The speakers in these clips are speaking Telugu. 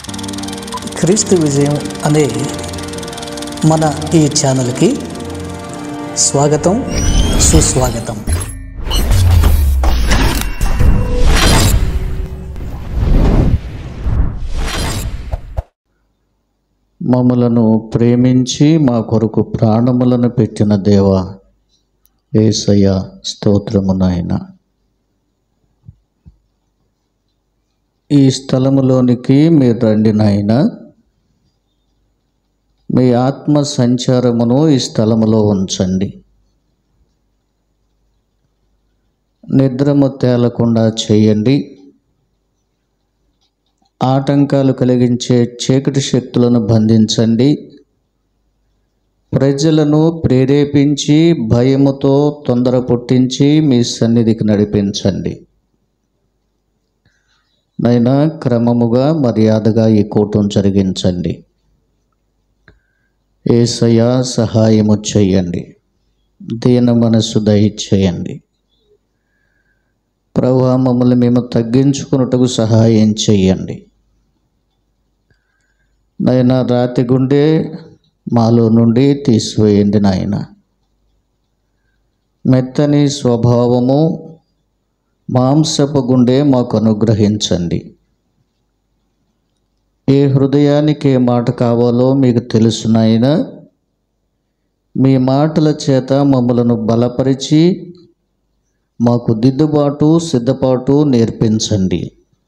క్రీస్తు విజయం అనే మన ఈ ఛానల్కి స్వాగతం సుస్వాగతం మమ్మలను ప్రేమించి మా కొరకు ప్రాణములను పెట్టిన దేవ ఏసయ్య స్తోత్రము నాయన ఈ స్థలములోనికి మీరు రండి నాయన మీ ఆత్మ సంచారమును ఈ స్థలములో ఉంచండి నిద్రము తేలకుండా చేయండి ఆటంకాలు కలిగించే చీకటి శక్తులను బంధించండి ప్రజలను ప్రేరేపించి భయముతో తొందర పుట్టించి మీ సన్నిధికి నడిపించండి నైనా క్రమముగా మర్యాదగా ఈ కూటం జరిగించండి ఏసయ సహాయము చేయండి దీన మనస్సు దయచేయండి ప్రభు మమ్మల్ని మేము తగ్గించుకున్నట్టుకు సహాయం చేయండి నాయన రాతి గుండె మాలో నుండి తీసివేయండి నాయన మెత్తని స్వభావము మాంసపు గుండె మాకు అనుగ్రహించండి ఏ హృదయానికి ఏ మాట కావాలో మీకు తెలుసు నాయన మీ మాటల చేత మమ్మలను బలపరిచి మాకు దిద్దుబాటు సిద్ధపాటు నేర్పించండి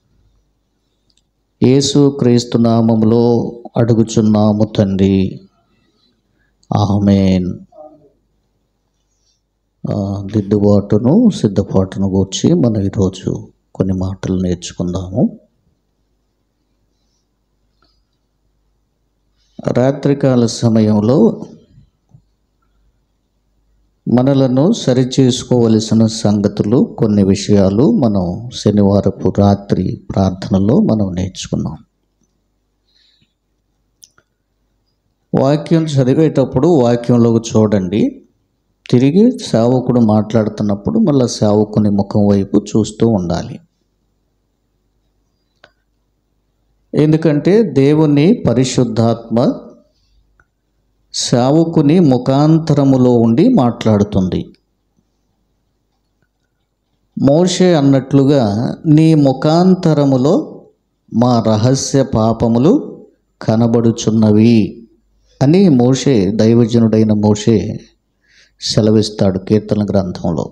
యేసు క్రీస్తు నామములో అడుగుచున్నాము తండ్రి ఆమెన్ ఆ, దిద్దుబాటును సిద్ధపాటును గూర్చి మనం ఈరోజు కొన్ని మాటలు నేర్చుకుందాము రాత్రికాల సమయంలో మనలను సరిచేసుకోవలసిన సంగతులు కొన్ని విషయాలు మనం శనివారపు రాత్రి ప్రార్థనలో మనం నేర్చుకున్నాం వాక్యం చదివేటప్పుడు వాక్యంలోకి చూడండి తిరిగి సేవకుడు మాట్లాడుతున్నప్పుడు మళ్ళీ సేవకుని ముఖం వైపు చూస్తూ ఉండాలి ఎందుకంటే దేవుని పరిశుద్ధాత్మ సేవకుని ముఖాంతరములో ఉండి మాట్లాడుతుంది మోషే అన్నట్లుగా నీ ముఖాంతరములో మా రహస్య పాపములు కనబడుచున్నవి అని మోషే దైవజనుడైన మోషే సెలవిస్తాడు కీర్తన గ్రంథంలో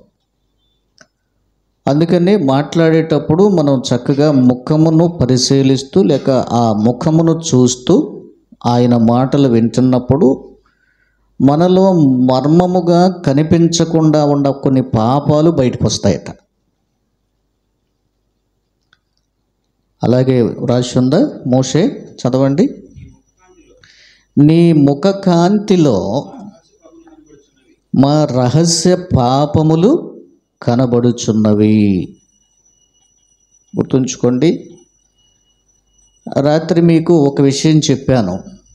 అందుకని మాట్లాడేటప్పుడు మనం చక్కగా ముఖమును పరిశీలిస్తూ లేక ఆ ముఖమును చూస్తూ ఆయన మాటలు వింటున్నప్పుడు మనలో మర్మముగా కనిపించకుండా ఉన్న కొన్ని పాపాలు బయటకు వస్తాయట అలాగే రాసి ఉందా మోషే చదవండి నీ ముఖ కాంతిలో మా రహస్య పాపములు కనబడుచున్నవి గుర్తుంచుకోండి రాత్రి మీకు ఒక విషయం చెప్పాను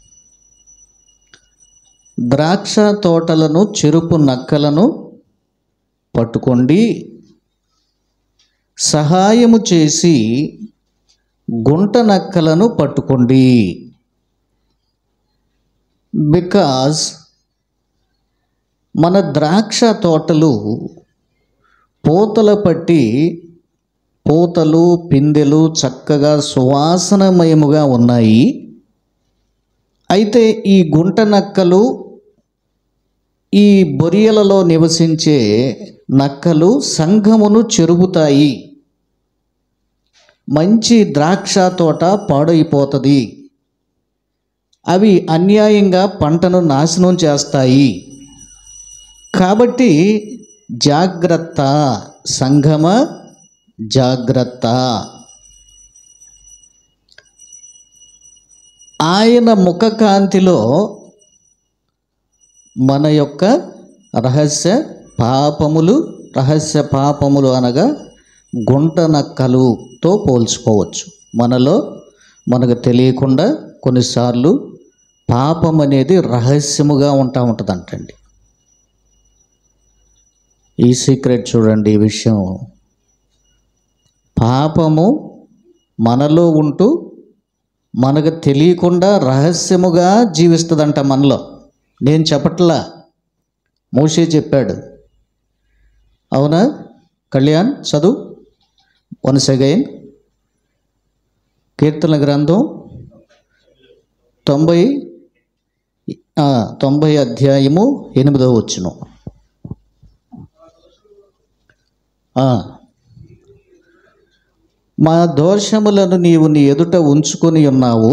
ద్రాక్ష తోటలను చెరుపు నక్కలను పట్టుకోండి సహాయము చేసి గుంట నక్కలను పట్టుకోండి బికాజ్ మన ద్రాక్ష తోటలు పూతల పట్టి పూతలు పిందెలు చక్కగా సువాసనమయముగా ఉన్నాయి అయితే ఈ గుంట నక్కలు ఈ బొరియలలో నివసించే నక్కలు సంఘమును చెరుపుతాయి మంచి ద్రాక్ష తోట పాడైపోతుంది అవి అన్యాయంగా పంటను నాశనం చేస్తాయి కాబట్టి జాగ్రత్త సంఘమ జాగ్రత్త ఆయన ముఖ కాంతిలో మన యొక్క రహస్య పాపములు రహస్య పాపములు అనగా గుంట నక్కలుతో పోల్చుకోవచ్చు మనలో మనకు తెలియకుండా కొన్నిసార్లు పాపం అనేది రహస్యముగా ఉంటా ఉంటుందంటండి ఈ సీక్రెట్ చూడండి ఈ విషయం పాపము మనలో ఉంటూ మనకు తెలియకుండా రహస్యముగా జీవిస్తుందంట మనలో నేను చెప్పట్లా మోషే చెప్పాడు అవునా కళ్యాణ్ చదువు వన్స్ అగైన్ కీర్తన గ్రంథం తొంభై ఆ, తొంభై అధ్యాయము ఎనిమిదవ వచ్చును ఆ. మా దోషములను నీవు నీ ఎదుట ఉంచుకొని ఉన్నావు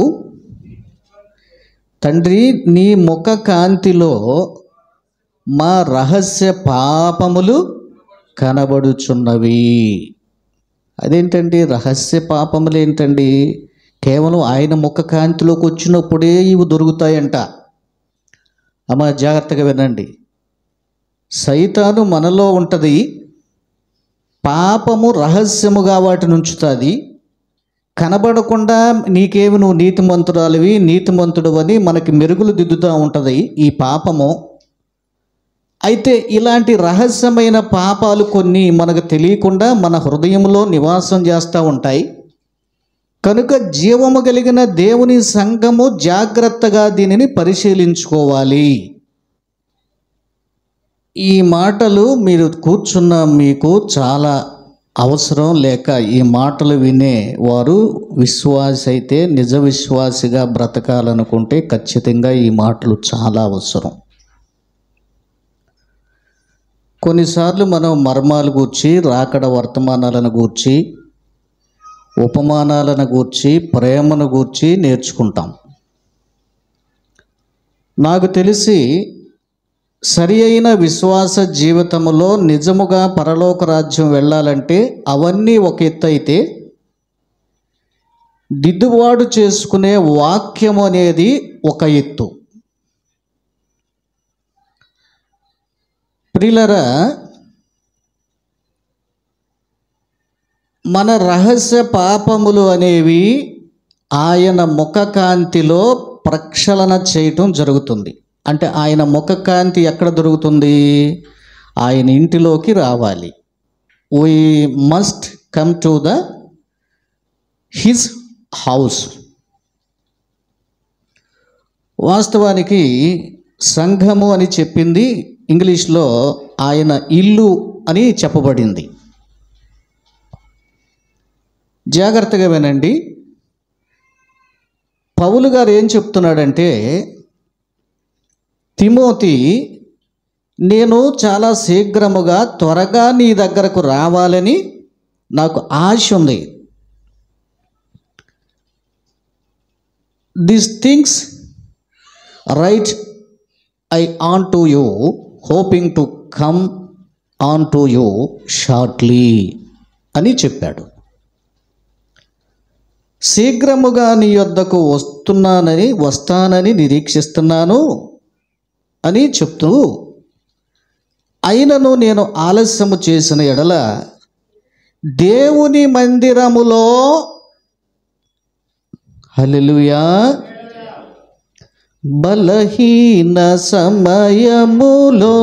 తండ్రి నీ ముఖ కాంతిలో మా రహస్య పాపములు కనబడుచున్నవి అదేంటండి రహస్య పాపములు ఏంటండి కేవలం ఆయన ముఖ కాంతిలోకి వచ్చినప్పుడే ఇవి దొరుకుతాయంట అమ్మ జాగ్రత్తగా వినండి సైతాను మనలో ఉంటుంది పాపము రహస్యముగా వాటిని ఉంచుతుంది కనబడకుండా నీకేమి నువ్వు నీతిమంతురాలివి నీతిమంతుడు అని మనకి మెరుగులు దిద్దుతూ ఉంటుంది ఈ పాపము అయితే ఇలాంటి రహస్యమైన పాపాలు కొన్ని మనకు తెలియకుండా మన హృదయంలో నివాసం చేస్తూ ఉంటాయి కనుక జీవము కలిగిన దేవుని సంఘము జాగ్రత్తగా దీనిని పరిశీలించుకోవాలి ఈ మాటలు మీరు కూర్చున్న మీకు చాలా అవసరం లేక ఈ మాటలు వినే వారు విశ్వాసి అయితే నిజ విశ్వాసిగా బ్రతకాలనుకుంటే ఖచ్చితంగా ఈ మాటలు చాలా అవసరం కొన్నిసార్లు మనం మర్మాలు గూర్చి రాకడ వర్తమానాలను గూర్చి ఉపమానాలను గూర్చి ప్రేమను గూర్చి నేర్చుకుంటాం నాకు తెలిసి సరి అయిన విశ్వాస జీవితంలో నిజముగా పరలోక రాజ్యం వెళ్ళాలంటే అవన్నీ ఒక ఎత్తు అయితే దిద్దుబాటు చేసుకునే వాక్యం అనేది ఒక ఎత్తు ప్రిలరా మన రహస్య పాపములు అనేవి ఆయన ముఖకాంతిలో ప్రక్షాళన చేయటం జరుగుతుంది అంటే ఆయన ముఖకాంతి ఎక్కడ దొరుకుతుంది ఆయన ఇంటిలోకి రావాలి we must come to the his house వాస్తవానికి సంఘము అని చెప్పింది ఇంగ్లీష్లో ఆయన ఇల్లు అని చెప్పబడింది జాగ్రత్తగా వినండి పౌలు గారు ఏం చెప్తున్నాడంటే తిమోతి నేను చాలా శీఘ్రముగా త్వరగా నీ దగ్గరకు రావాలని నాకు ఆశ ఉంది this things right I on to you hoping to come on to you shortly అని చెప్పాడు శీఘ్రముగా నీ యొద్దకు వస్తున్నానని వస్తానని నిరీక్షిస్తున్నాను అని చెప్తూ అయినను నేను ఆలస్యము చేసిన ఎడల దేవుని మందిరములో హల్లెలూయా బలహీన సమయములో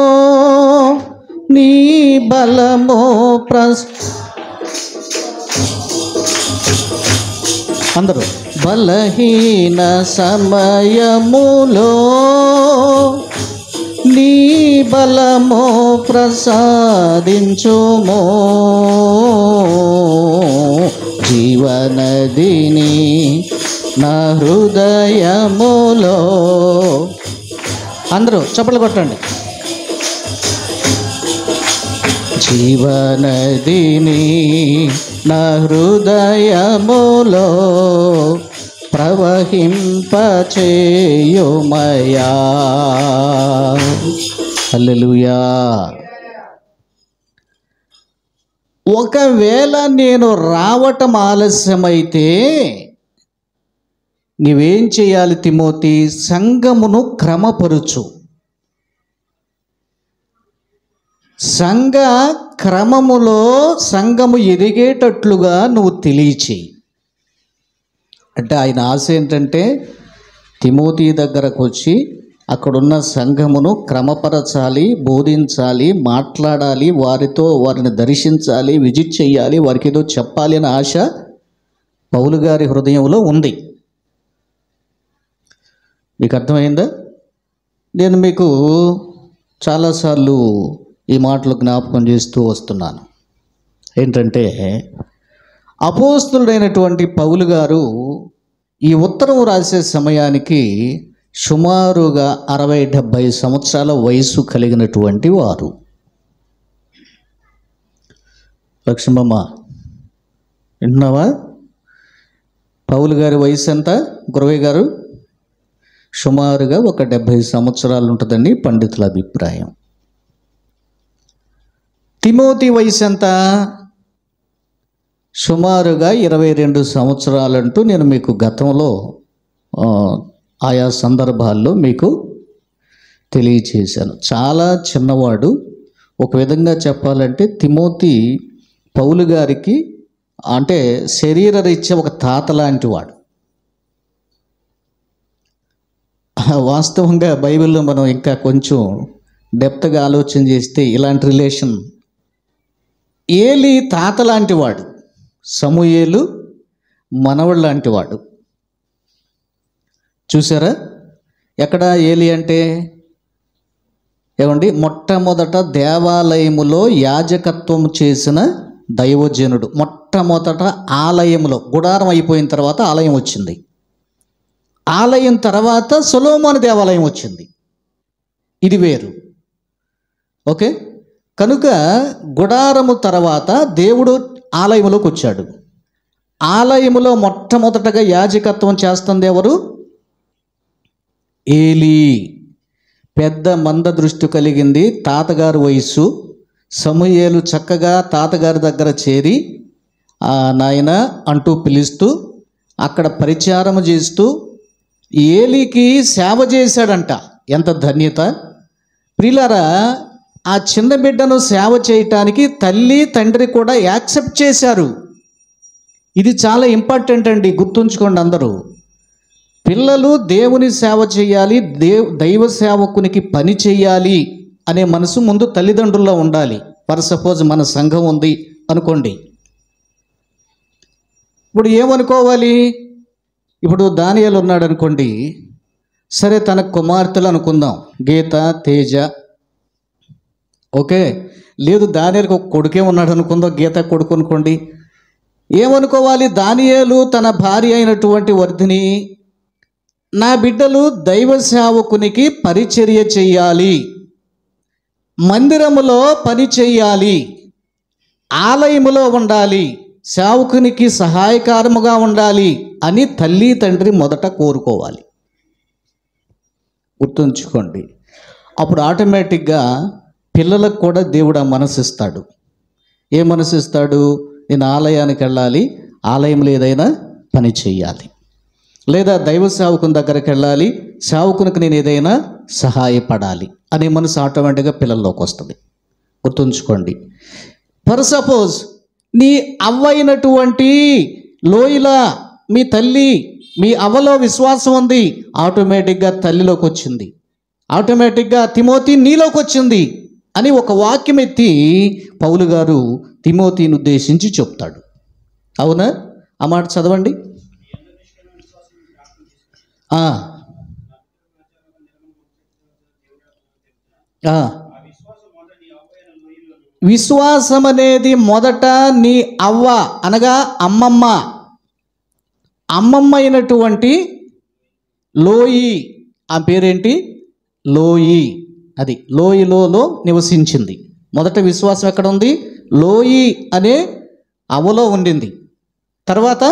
నీ బలమో ప్రస్ అందరూ బలహీన సమయములో నీ బలమో ప్రసాదించుమో జీవనదిని నా హృదయములో అందరూ చప్పట్లు కొట్టండి జీవనదిని నా హృదయములో ప్రవహింపచేయుమయా హల్లెలూయా ఒకవేళ నేను రావటం ఆలస్యమైతే నీవేం చేయాలి తిమోతి సంఘమును క్రమపరుచు సంఘ క్రమములో సంఘము ఎదిగేటట్లుగా నువ్వు తెలియచేయి అంటే ఆయన ఆశ ఏంటంటే తిమోతి దగ్గరకు వచ్చి అక్కడున్న సంఘమును క్రమపరచాలి బోధించాలి మాట్లాడాలి వారితో వారిని దర్శించాలి విజిట్ చేయాలి వారికి ఏదో చెప్పాలి అనే ఆశ పౌలు గారి హృదయంలో ఉంది మీకు అర్థమైందా నేను మీకు చాలాసార్లు ఈ మాటలు జ్ఞాపకం చేస్తూ వస్తున్నాను ఏంటంటే అపోస్తుడైనటువంటి పౌలు గారు ఈ ఉత్తరం రాసే సమయానికి సుమారుగా అరవై డెబ్భై సంవత్సరాల వయసు కలిగినటువంటి వారు లక్ష్మమ్మ వింటున్నావా పౌలు గారి వయసు ఎంత గురవయ్య గారు సుమారుగా ఒక డెబ్భై సంవత్సరాలు ఉంటుందని పండితుల అభిప్రాయం తిమోతి వయసు ఎంత సుమారుగా ఇరవై రెండు సంవత్సరాలంటూ నేను మీకు గతంలో ఆ, ఆయా సందర్భాల్లో మీకు తెలియచేశాను చాలా చిన్నవాడు ఒక విధంగా చెప్పాలంటే తిమోతి పౌలు గారికి అంటే శరీర రీత్యా ఒక తాత లాంటి వాడు వాస్తవంగా బైబిల్లో మనం ఇంకా కొంచెం డెప్త్గా ఆలోచన చేస్తే ఇలాంటి రిలేషన్ ఏలి తాత లాంటి వాడు సమూయేలు మనవడు లాంటి వాడు చూసారా ఎక్కడ ఏలి అంటే ఏమండి మొట్టమొదట దేవాలయములో యాజకత్వం చేసిన దైవజనుడు మొట్టమొదట ఆలయంలో గుడారం అయిపోయిన తర్వాత ఆలయం వచ్చింది ఆలయం తర్వాత సొలోమోను దేవాలయం వచ్చింది ఇది వేరు ఓకే కనుక గుడారము తర్వాత దేవుడు ఆలయంలోకి వచ్చాడు ఆలయములో మొట్టమొదటగా యాజకత్వం చేస్తుంది ఎవరు ఏలీ పెద్ద మంద దృష్టి కలిగింది తాతగారు వయస్సు సమూయేలు చక్కగా తాతగారి దగ్గర చేరి ఆ నాయన అంటూ పిలుస్తూ అక్కడ పరిచారం చేస్తూ ఏలికి సేవ చేశాడంట ఎంత ధన్యత ప్రియులారా ఆ చిన్న బిడ్డను సేవ చేయటానికి తల్లి తండ్రి కూడా యాక్సెప్ట్ చేశారు ఇది చాలా ఇంపార్టెంట్ అండి గుర్తుంచుకోండి అందరూ పిల్లలు దేవుని సేవ చేయాలి దేవ్ దైవ సేవకునికి పని చేయాలి అనే మనసు ముందు తల్లిదండ్రుల్లో ఉండాలి ఫర్ సపోజ్ మన సంఘం ఉంది అనుకోండి ఇప్పుడు ఏమనుకోవాలి ఇప్పుడు దానియాలు ఉన్నాడు అనుకోండి సరే తన కుమార్తెలు అనుకుందాం గీత తేజ ఓకే లేదు దానియాలకు ఒక కొడుకే ఉన్నాడు అనుకుందాం గీత కొడుకు అనుకోండి ఏమనుకోవాలి దానియేలు తన భార్య అయినటువంటి వర్ధిని నా బిడ్డలు దైవ సేవకునికి పరిచర్య చెయ్యాలి మందిరములో పని చెయ్యాలి ఆలయములో ఉండాలి సేవకునికి సహాయకారముగా ఉండాలి అని తల్లి తండ్రి మొదట కోరుకోవాలి గుర్తుంచుకోండి అప్పుడు ఆటోమేటిక్గా పిల్లలకు కూడా దేవుడు ఆ మనసు ఇస్తాడు ఏ మనసు ఇస్తాడు నేను ఆలయానికి వెళ్ళాలి ఆలయంలో ఏదైనా పని చెయ్యాలి లేదా దైవ సేవకుని దగ్గరికి వెళ్ళాలి సేవకునికి నేను ఏదైనా సహాయపడాలి అనే మనసు ఆటోమేటిక్గా పిల్లల్లోకి వస్తుంది గుర్తుంచుకోండి ఫర్ సపోజ్ నీ అవ్వైనటువంటి లోయల మీ తల్లి మీ అవ్వలో విశ్వాసం ఉంది ఆటోమేటిక్గా తల్లిలోకి వచ్చింది ఆటోమేటిక్గా తిమోతి నీలోకి వచ్చింది అని ఒక వాక్యం ఎత్తి పౌలు గారు తిమోతిని ఉద్దేశించి చెప్తాడు అవునా ఆ మాట చదవండి ఆ. ఆ. విశ్వాసం అనేది మొదట నీ అవ్వ అనగా అమ్మమ్మ అమ్మమ్మ అయినటువంటి లోయి ఆ పేరేంటి లోయి అది లోయలో నివసించింది మొదట విశ్వాసం ఎక్కడ ఉంది లోయి అనే అవ్వలో ఉండింది తర్వాత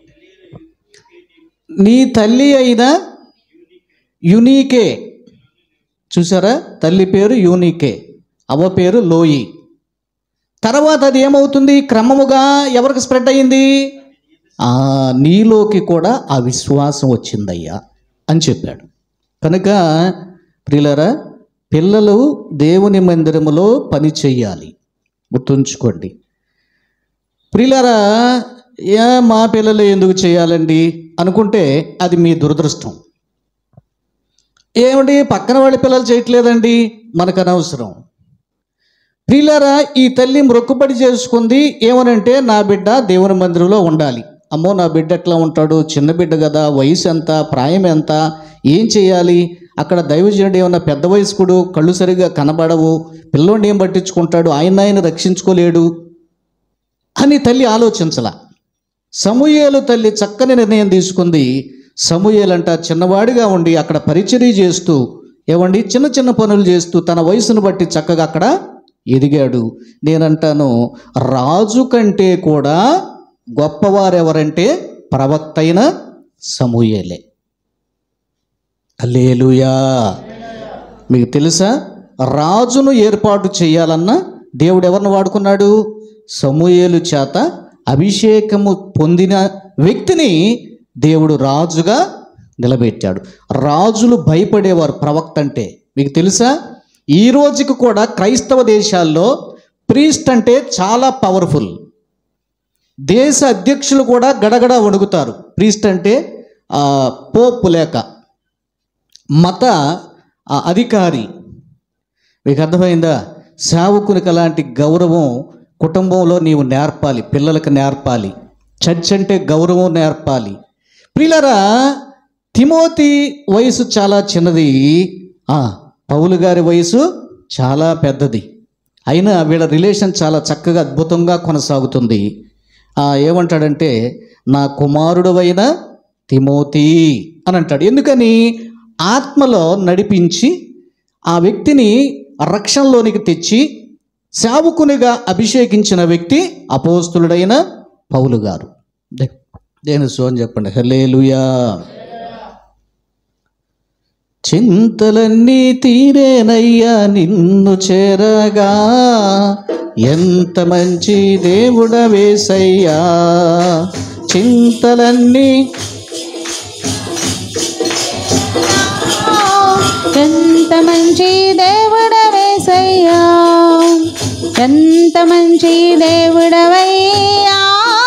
నీ తల్లి అయిన యునీకే చూసారా తల్లి పేరు యూనికే అవ్వ పేరు లోయి తర్వాత అది ఏమవుతుంది క్రమముగా ఎవరికి స్ప్రెడ్ అయ్యింది ఆ నీలోకి కూడా ఆ విశ్వాసం వచ్చిందయ్యా అని చెప్పాడు కనుక ప్రియులరా పిల్లలు దేవుని మందిరములో పని చెయ్యాలి గుర్తుంచుకోండి ప్రియులరా ఏ మా పిల్లలు ఎందుకు చేయాలండి అనుకుంటే అది మీ దురదృష్టం ఏమండి పక్కన వాళ్ళ పిల్లలు చేయట్లేదండి మనకు అనవసరం ప్రియులారా ఈ తల్లి మొక్కుబడి చేసుకుంది ఏమనంటే నా బిడ్డ దేవుని మందిరంలో ఉండాలి అమ్మో నా బిడ్డ ఎట్లా ఉంటాడు చిన్న బిడ్డ కదా వయసు ఎంత ప్రాయం ఎంత ఏం చేయాలి అక్కడ దైవజనుడు ఏమన్నా పెద్ద వయస్కుడు కళ్ళు సరిగా కనబడవు పిల్లోడిని ఏం పట్టించుకుంటాడు ఆయన ఆయన రక్షించుకోలేడు అని తల్లి ఆలోచించలా సమూయేలు తల్లి చక్కని నిర్ణయం తీసుకుంది సమూయేలంట చిన్నవాడిగా ఉండి అక్కడ పరిచర్య చేస్తూ ఏమండి చిన్న చిన్న పనులు చేస్తూ తన వయసును బట్టి చక్కగా అక్కడ ఎదిగాడు నేనంటాను రాజు కంటే కూడా గొప్పవారెవరంటే ప్రవక్త అయిన సమూయేలే అల్లేలుయా మీకు తెలుసా రాజును ఏర్పాటు చేయాలన్నా దేవుడు ఎవరిని వాడుకున్నాడు సమూయేలు చేత అభిషేకము పొందిన వ్యక్తిని దేవుడు రాజుగా నిలబెట్టాడు రాజులు భయపడేవారు ప్రవక్త అంటే మీకు తెలుసా ఈ రోజుకి కూడా క్రైస్తవ దేశాల్లో ప్రీస్ట్ అంటే చాలా పవర్ఫుల్ దేశ అధ్యక్షులు కూడా గడగడ వణుకుతారు ప్రీస్ట్ అంటే ఆ, పోపు లేక మత ఆ, అధికారి మీకు అర్థమైందా సేవకునికి అలాంటి గౌరవం కుటుంబంలో నీవు నేర్పాలి పిల్లలకు నేర్పాలి చర్చ్ అంటే గౌరవం నేర్పాలి ప్రియులరా తిమోతి వయసు చాలా చిన్నది ఆ, పౌలు గారి వయసు చాలా పెద్దది అయినా వీళ్ళ రిలేషన్ చాలా చక్కగా అద్భుతంగా కొనసాగుతుంది ఆ, ఏమంటాడంటే నా కుమారుడువైన తిమోతి అని అంటాడు ఎందుకని ఆత్మలో నడిపించి ఆ వ్యక్తిని రక్షణలోనికి తెచ్చి సేవకునిగా అభిషేకించిన వ్యక్తి అపోస్తులుడైన పౌలు గారు దే- దేని సో అని చెప్పండి హలేలుయా చింతలన్నీ తీరేనయ్యా నిన్ను చేరగా ఎంత మంచి దేవుడ వేసయ్యా చింతలన్నీ ఎంత మంచి దేవుడవేసయ్యా ఎంత మంచి దేవుడవయ్యా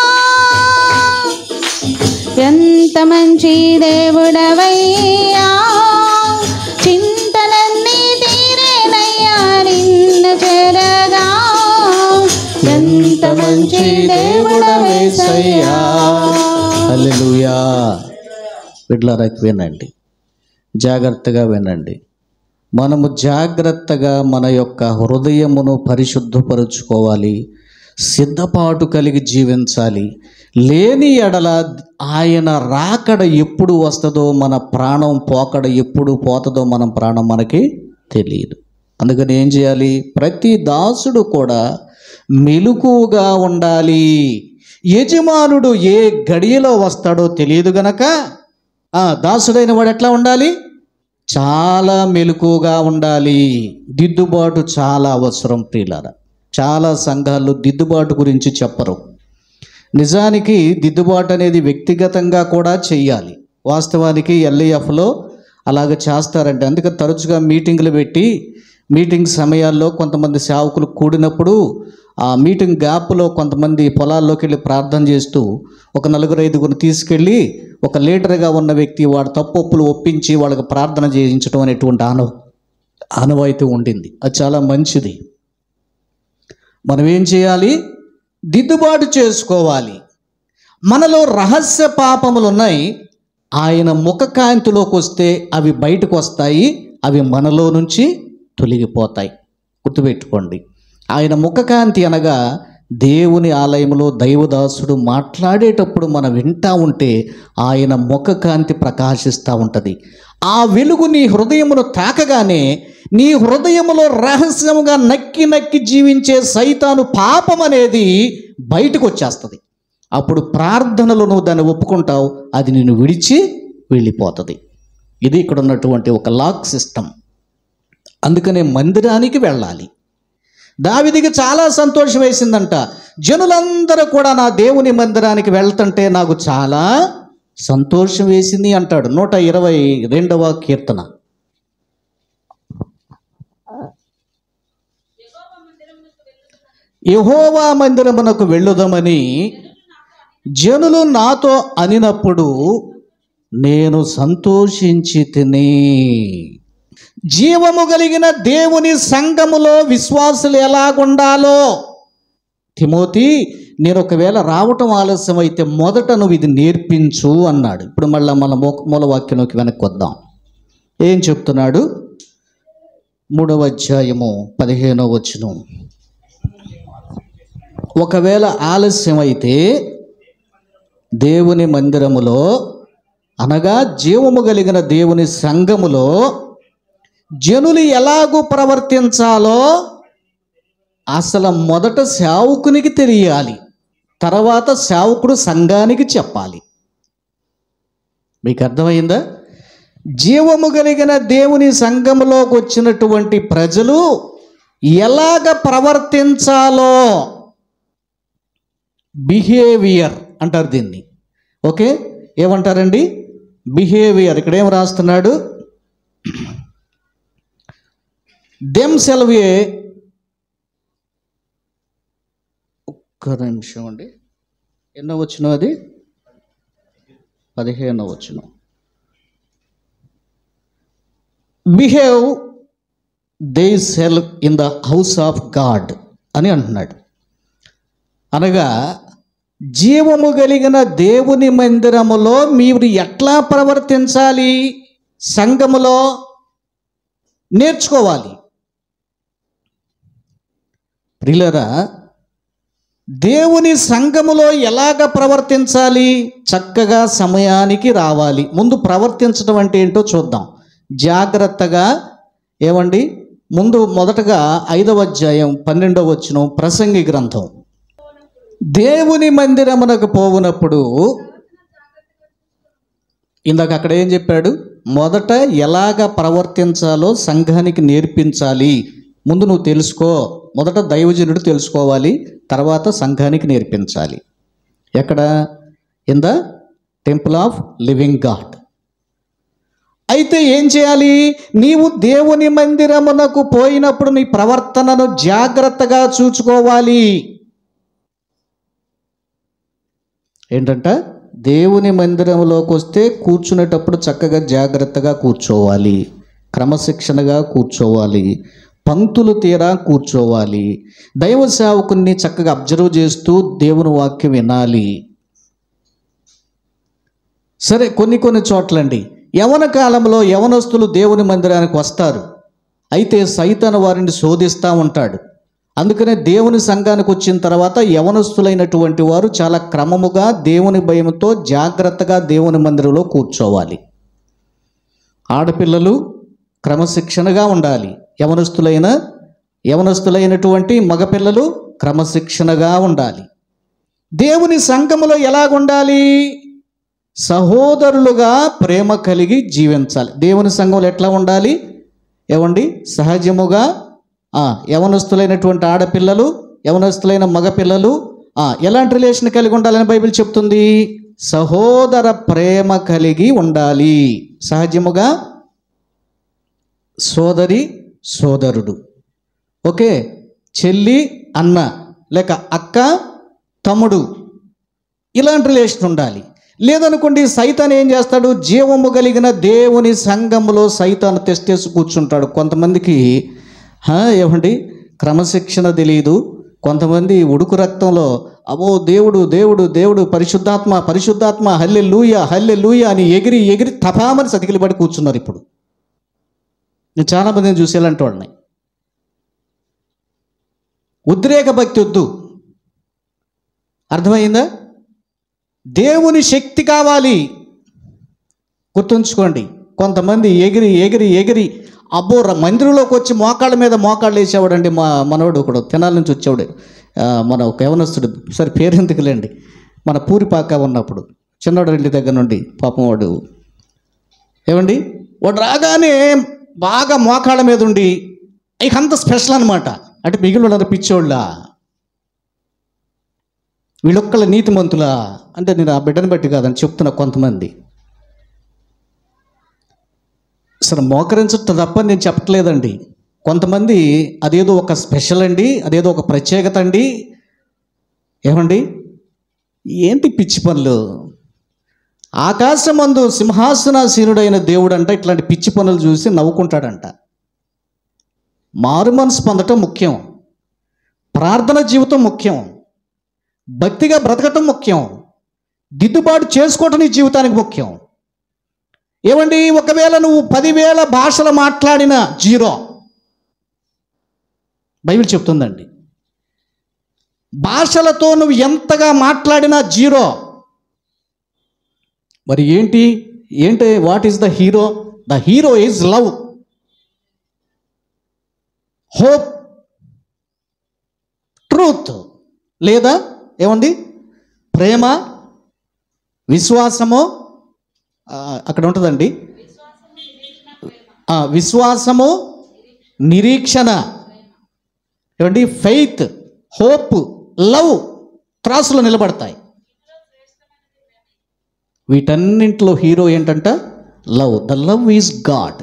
ఎంత మంచి దేవుడవయ్యా చింతలన్నీ తీరేనయ్యా నిన్ను చేరగా ఎంత మంచి దేవుడవేసయ్యా హల్లెలూయా బిడ్డలారా వినండి జాగ్రత్తగా వినండి మనము జాగ్రత్తగా మన యొక్క హృదయమును పరిశుద్ధపరుచుకోవాలి సిద్ధపాటు కలిగి జీవించాలి లేని ఎడల ఆయన రాకడ ఎప్పుడు వస్తుందో మన ప్రాణం పోకడ ఎప్పుడు పోతుందో మన ప్రాణం మనకి తెలియదు అందుకని ఏం చేయాలి ప్రతి దాసుడు కూడా మెలకుగా ఉండాలి యజమానుడు ఏ గడియలో వస్తాడో తెలియదు గనక ఆ దాసుడైన వాడు ఎట్లా ఉండాలి చాలా మెలకుగా ఉండాలి దిద్దుబాటు చాలా అవసరం ప్రియులారా చాలా సంఘాల్లో దిద్దుబాటు గురించి చెప్పరు నిజానికి దిద్దుబాటు అనేది వ్యక్తిగతంగా కూడా చెయ్యాలి వాస్తవానికి ఎల్ఐఎఫ్లో అలాగ చేస్తారంటే అందుకే తరచుగా మీటింగులు పెట్టి మీటింగ్ సమయాల్లో కొంతమంది సేవకులు కూడినప్పుడు ఆ మీటింగ్ గ్యాప్లో కొంతమంది పొలాల్లోకి వెళ్ళి ప్రార్థన చేస్తూ ఒక నలుగురు ఐదుగురు తీసుకెళ్ళి ఒక లీడర్గా ఉన్న వ్యక్తి వాడు తప్పొప్పులు ఒప్పించి వాళ్ళకి ప్రార్థన చేయించడం అనేటువంటి ఆనవ ఆనవాయితీ ఉండింది అది చాలా మంచిది మనం ఏం చేయాలి దిద్దుబాటు చేసుకోవాలి మనలో రహస్య పాపములు ఉన్నాయి ఆయన ముఖ కాంతిలోకి వస్తే అవి బయటకు వస్తాయి అవి మనలో నుంచి తొలగిపోతాయి గుర్తుపెట్టుకోండి ఆయన ముఖకాంతి అనగా దేవుని ఆలయంలో దైవదాసుడు మాట్లాడేటప్పుడు మనం వింటా ఉంటే ఆయన ముఖకాంతి ప్రకాశిస్తూ ఉంటుంది ఆ వెలుగు నీ హృదయమును తాకగానే నీ హృదయములో రహస్యముగా నక్కి నక్కి జీవించే సైతాను పాపం అనేది బయటకు వచ్చేస్తుంది అప్పుడు ప్రార్థనలో నువ్వు దాన్ని ఒప్పుకుంటావు అది నిన్ను విడిచి వెళ్ళిపోతుంది ఇది ఇక్కడ ఉన్నటువంటి ఒక లాక్ సిస్టమ్ అందుకనే మందిరానికి వెళ్ళాలి దావిదికి చాలా సంతోషం వేసిందంట జనులందరూ కూడా నా దేవుని మందిరానికి వెళ్తుంటే నాకు చాలా సంతోషం వేసింది అంటాడు నూట ఇరవై రెండవ కీర్తన యహోవా మందిరమునకు వెళ్ళుదామని జనులు నాతో అనినప్పుడు నేను సంతోషించి తిని జీవము కలిగిన దేవుని సంఘములో విశ్వాసులు ఎలాగుండాలో తిమోతి నేను ఒకవేళ రావటం ఆలస్యం అయితే మొదట నువ్వు ఇది నేర్పించు అన్నాడు ఇప్పుడు మళ్ళీ మన మూ మూలవాక్యంలోకి వెనక్కి వద్దాం ఏం చెప్తున్నాడు మూడవ అధ్యాయము పదిహేనవ వచనం ఒకవేళ ఆలస్యం అయితే దేవుని మందిరములో అనగా జీవము కలిగిన దేవుని సంఘములో జనులు ఎలాగూ ప్రవర్తించాలో అసలు మొదట సేవకునికి తెలియాలి తర్వాత సేవకుడు సంఘానికి చెప్పాలి మీకు అర్థమైందా జీవము కలిగిన దేవుని సంఘములోకి వచ్చినటువంటి ప్రజలు ఎలాగ ప్రవర్తించాలో బిహేవియర్ అంటారు దీన్ని ఓకే ఏమంటారండి బిహేవియర్ ఇక్కడ ఏం రాస్తున్నాడు దెమ్ సెల్వే ఒక్క నిమిషం అండి ఎన్నో వచ్చిన అది పదిహేనో వచ్చిన behave thyself in the house of God అని అంటున్నాడు అనగా జీవము కలిగిన దేవుని మందిరములో మీరు ఎట్లా ప్రవర్తించాలి సంఘములో నేర్చుకోవాలి ప్రియులరా దేవుని సంఘములో ఎలాగ ప్రవర్తించాలి చక్కగా సమయానికి రావాలి ముందు ప్రవర్తించడం అంటే ఏంటో చూద్దాం జాగ్రత్తగా ఏమండి ముందు మొదటగా ఐదవ అధ్యాయం పన్నెండవ వచ్చిన ప్రసంగి గ్రంథం దేవుని మందిరమునకు పోవునప్పుడు ఇందాక అక్కడ ఏం చెప్పాడు మొదట ఎలాగ ప్రవర్తించాలో సంఘానికి నేర్పించాలి ముందు నువ్వు తెలుసుకో మొదట దైవజనుడు తెలుసుకోవాలి తర్వాత సంఘానికి నేర్పించాలి ఎక్కడ in the temple of living God అయితే ఏం చేయాలి నీవు దేవుని మందిరమునకు పోయినప్పుడు నీ ప్రవర్తనను జాగ్రత్తగా చూసుకోవాలి ఏంటంట దేవుని మందిరంలోకి వస్తే కూర్చునేటప్పుడు చక్కగా జాగ్రత్తగా కూర్చోవాలి క్రమశిక్షణగా కూర్చోవాలి పంక్తులు తీరా కూర్చోవాలి దైవ సేవకుని చక్కగా అబ్జర్వ్ చేస్తూ దేవుని వాక్యం వినాలి సరే కొన్ని కొన్ని చోట్లండి యవన కాలంలో యవనస్తులు దేవుని మందిరానికి వస్తారు అయితే సైతాను వారిని శోధిస్తూ ఉంటాడు అందుకనే దేవుని సంఘానికి వచ్చిన తర్వాత యవనస్తులైనటువంటి వారు చాలా క్రమముగా దేవుని భయంతో జాగ్రత్తగా దేవుని మందిరంలో కూర్చోవాలి ఆడపిల్లలు క్రమశిక్షణగా ఉండాలి యవనస్తులైన యవనస్తులైనటువంటి మగపిల్లలు క్రమశిక్షణగా ఉండాలి దేవుని సంఘములో ఎలాగుండాలి సహోదరులుగా ప్రేమ కలిగి జీవించాలి దేవుని సంఘంలో ఎట్లా ఉండాలి ఏమండి సహజముగా ఆ, యవనస్తులైనటువంటి ఆడపిల్లలు యవనస్తులైన మగపిల్లలు ఆ, ఎలాంటి రిలేషన్ కలిగి ఉండాలని బైబిల్ చెప్తుంది సహోదర ప్రేమ కలిగి ఉండాలి సహజముగా సోదరి సోదరుడు ఓకే చెల్లి అన్న లేక అక్క తమ్ముడు ఇలాంటి రిలేషన్ ఉండాలి లేదనుకోండి సైతాన్ ఏం చేస్తాడు జీవము కలిగిన దేవుని సంఘములో సైతాను తెస్తేసి కూర్చుంటాడు కొంతమందికి హా, ఏమండి క్రమశిక్షణ తెలియదు కొంతమంది ఉడుకు రక్తంలో అబో దేవుడు దేవుడు దేవుడు పరిశుద్ధాత్మ పరిశుద్ధాత్మ హల్లె లూయ హల్లె లూయ అని ఎగిరి ఎగిరి తపామని సతికిలి పడి కూర్చున్నారు ఇప్పుడు నేను చాలా మందిని చూసి ఇలాంటి వాళ్ళని ఉద్రేక భక్తి వద్దు అర్థమైందా దేవుని శక్తి కావాలి గుర్తుంచుకోండి కొంతమంది ఎగిరి ఎగిరి ఎగిరి అబ్బో ర- మందిరంలోకి వచ్చి మోకాళ్ళ మీద మోకాళ్ళు వేసేవాడండి మా మనవడు ఒకడు తెనాల నుంచి వచ్చేవాడు ఆ, మన ఒక యవనస్తుడు సరే పేరెందుకులేండి మన పూరిపాక ఉన్నప్పుడు చిన్నవాడు ఇంటి దగ్గర నుండి పాపం వాడు ఏమండి వాడు రాగానే బాగా మోకాళ్ళ మీద ఉండి ఇక అంత స్పెషల్ అనమాట అంటే మిగిలిన వాళ్ళందరూ పిచ్చోళ్ళ వీళ్ళొక్కళ్ళ నీతిమంతులా అంటే నేను ఆ బిడ్డను బట్టి కాదని చెప్తున్నా కొంతమంది అసలు మోకరించటం తప్ప నేను చెప్పట్లేదండి కొంతమంది అదేదో ఒక స్పెషల్ అండి అదేదో ఒక ప్రత్యేకత అండి ఏమండి ఏంటి పిచ్చి పనులు ఆకాశమందు సింహాసనాసీనుడైన దేవుడు అంట ఇట్లాంటి పిచ్చి పనులు చూసి నవ్వుకుంటాడంట మారు మనసు పొందటం ముఖ్యం ప్రార్థన జీవితం ముఖ్యం భక్తిగా బ్రతకటం ముఖ్యం దిద్దుబాటు చేసుకోవటం నీ జీవితానికి ముఖ్యం ఏమండి ఒకవేళ నువ్వు పదివేల భాషలు మాట్లాడిన జీరో బైబిల్ చెప్తుందండి భాషలతో నువ్వు ఎంతగా మాట్లాడినా జీరో మరి ఏంటి ఏంటి what is the hero the hero is love hope truth లేదా ఏముంది ప్రేమ విశ్వాసము ఆ, అక్కడ ఉంటుందండి ఆ, విశ్వాసము నిరీక్షణ ఏమండి ఫెయిత్ హోప్ లవ్ త్రాసులో నిలబడతాయి వీటన్నింటిలో హీరో ఏంటంట love the love is God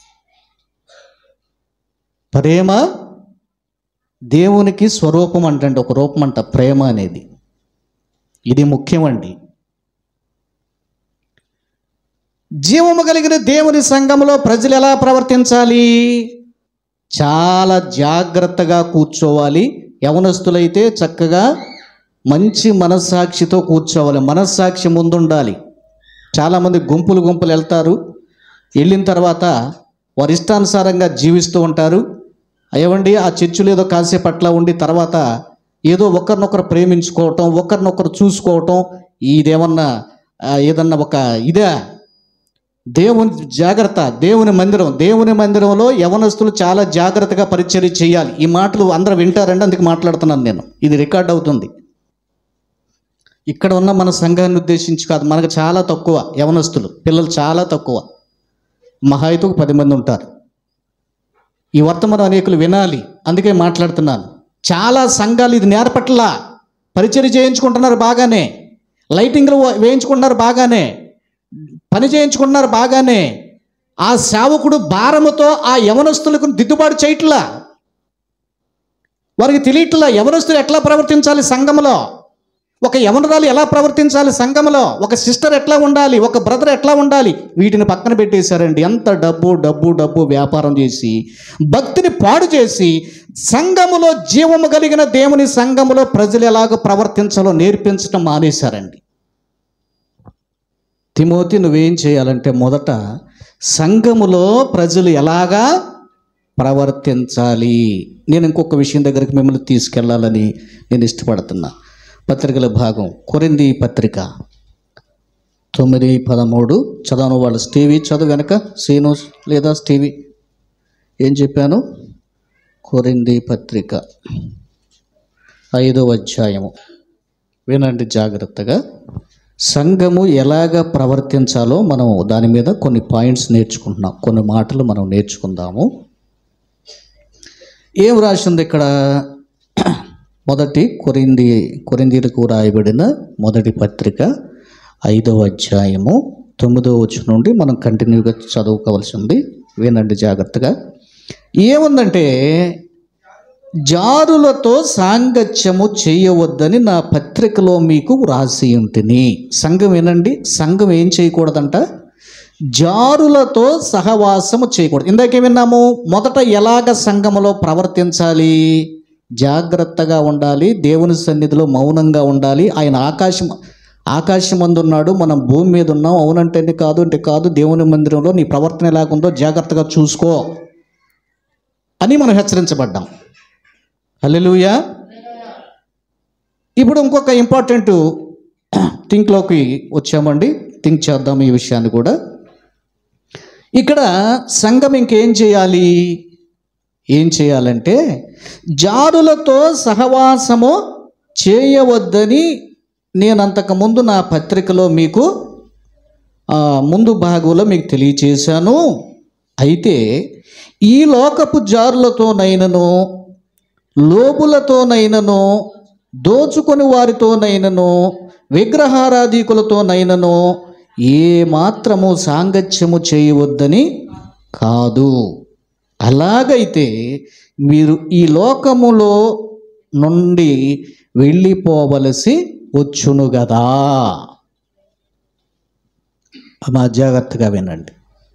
ప్రేమ దేవునికి స్వరూపం అంటండి ఒక రూపం అంట ప్రేమ అనేది ఇది ముఖ్యమండి జీవము కలిగిన దేవుని సంఘంలో ప్రజలు ఎలా ప్రవర్తించాలి చాలా జాగ్రత్తగా కూర్చోవాలి యవనస్తులైతే చక్కగా మంచి మనస్సాక్షితో కూర్చోవాలి మనస్సాక్షి ముందుండాలి చాలామంది గుంపులు గుంపులు వెళ్తారు వెళ్ళిన తర్వాత వారి ఇష్టానుసారంగా జీవిస్తూ ఉంటారు ఏవండి ఆ చర్చిలో ఏదో కాసేపు అట్లా ఉండి తర్వాత ఏదో ఒకరినొకరు ప్రేమించుకోవటం ఒకరినొకరు చూసుకోవటం ఇదేమన్నా ఆ, ఏదన్నా ఒక ఇదే దేవుని జాగ్రత్త దేవుని మందిరం దేవుని మందిరంలో యవనస్తులు చాలా జాగ్రత్తగా పరిచర్య చేయాలి ఈ మాటలు అందరూ వింటారండి అందుకు మాట్లాడుతున్నాను నేను ఇది రికార్డ్ అవుతుంది ఇక్కడ ఉన్న మన సంఘాన్ని ఉద్దేశించి కాదు మనకు చాలా తక్కువ యవనస్తులు పిల్లలు చాలా తక్కువ మహా అయితే ఒక పది మంది ఉంటారు ఈ వర్తమానం అనేకులు వినాలి అందుకే మాట్లాడుతున్నాను చాలా సంఘాలు ఇది నేర్పట్లా పరిచర్య చేయించుకుంటున్నారు బాగానే లైటింగ్లు వేయించుకుంటున్నారు బాగానే పని చేయించుకుంటున్నారు బాగానే ఆ సేవకుడు భారముతో ఆ యవనస్తులకు దిద్దుబాటు చేయట్లా వారికి తెలియట్లా యవనస్తులు ఎట్లా ప్రవర్తించాలి సంఘంలో ఒక యవనరాలు ఎలా ప్రవర్తించాలి సంఘంలో ఒక సిస్టర్ ఎట్లా ఉండాలి ఒక బ్రదర్ ఎట్లా ఉండాలి వీటిని పక్కన పెట్టేశారండి ఎంత డబ్బు డబ్బు డబ్బు వ్యాపారం చేసి భక్తిని పాడు చేసి సంఘములో జీవము కలిగిన దేవుని సంఘములో ప్రజలు ఎలాగ ప్రవర్తించాలో నేర్పించడం మానేశారండి తిమోతి నువ్వేం చేయాలంటే మొదట సంఘములో ప్రజలు ఎలాగా ప్రవర్తించాలి నేను ఇంకొక విషయం దగ్గరికి మిమ్మల్ని తీసుకెళ్లాలని నేను ఇష్టపడుతున్నా పత్రికల భాగం కొరింది పత్రిక తొమ్మిది పదమూడు చదవను వాళ్ళు స్టీవీ చదువు వెనక సీను లేదా స్టీవీ ఏం చెప్పాను కొరింది పత్రిక ఐదో అధ్యాయము వినండి జాగ్రత్తగా సంఘము ఎలాగ ప్రవర్తించాలో మనం దాని మీద కొన్ని పాయింట్స్ నేర్చుకుంటున్నాం కొన్ని మాటలు మనం నేర్చుకుందాము ఏం రాసింది ఇక్కడ మొదటి కొరింది కొరిందీలకు రాయబడిన మొదటి పత్రిక ఐదవ అధ్యాయము తొమ్మిదవ వచ్చి నుండి మనం కంటిన్యూగా చదువుకోవాల్సి ఉంది వినండి జాగ్రత్తగా ఏముందంటే జారులతో సాంగత్యము చేయవద్దని నా పత్రికలో మీకు వ్రాసి ఉంటిని సంఘం వినండి సంఘం ఏం చేయకూడదంట జారులతో సహవాసము చేయకూడదు ఇందాకే విన్నాము మొదట ఎలాగ సంఘములో ప్రవర్తించాలి జాగ్రత్తగా ఉండాలి దేవుని సన్నిధిలో మౌనంగా ఉండాలి ఆయన ఆకాశం ఆకాశం అందున్నాడు మనం భూమి మీద ఉన్నాం అవునంటే కాదు అంటే కాదు దేవుని మందిరంలో నీ ప్రవర్తన ఎలాగుందో జాగ్రత్తగా చూసుకో అని మనం హెచ్చరించబడ్డాం హల్లెలూయా ఇప్పుడు ఇంకొక ఇంపార్టెంట్ థింక్లోకి వచ్చామండి థింక్ చేద్దాం ఈ విషయాన్ని కూడా ఇక్కడ సంఘం ఇంకేం చేయాలి ఏం చేయాలంటే జారులతో సహవాసము చేయవద్దని నేను అంతకుముందు నా పత్రికలో మీకు ఆ, ముందు భాగంలో మీకు తెలియచేశాను అయితే ఈ లోకపు జారులతోనైనను లోబులతోనైనను దోచుకొని వారితోనైనను విగ్రహారాధికులతోనైనను ఏ మాత్రము సాంగత్యము చేయవద్దని కాదు అలాగైతే మీరు ఈ లోకములో నుండి వెళ్ళిపోవలసి వచ్చును గదా మా జాగ్రత్తగా వినండి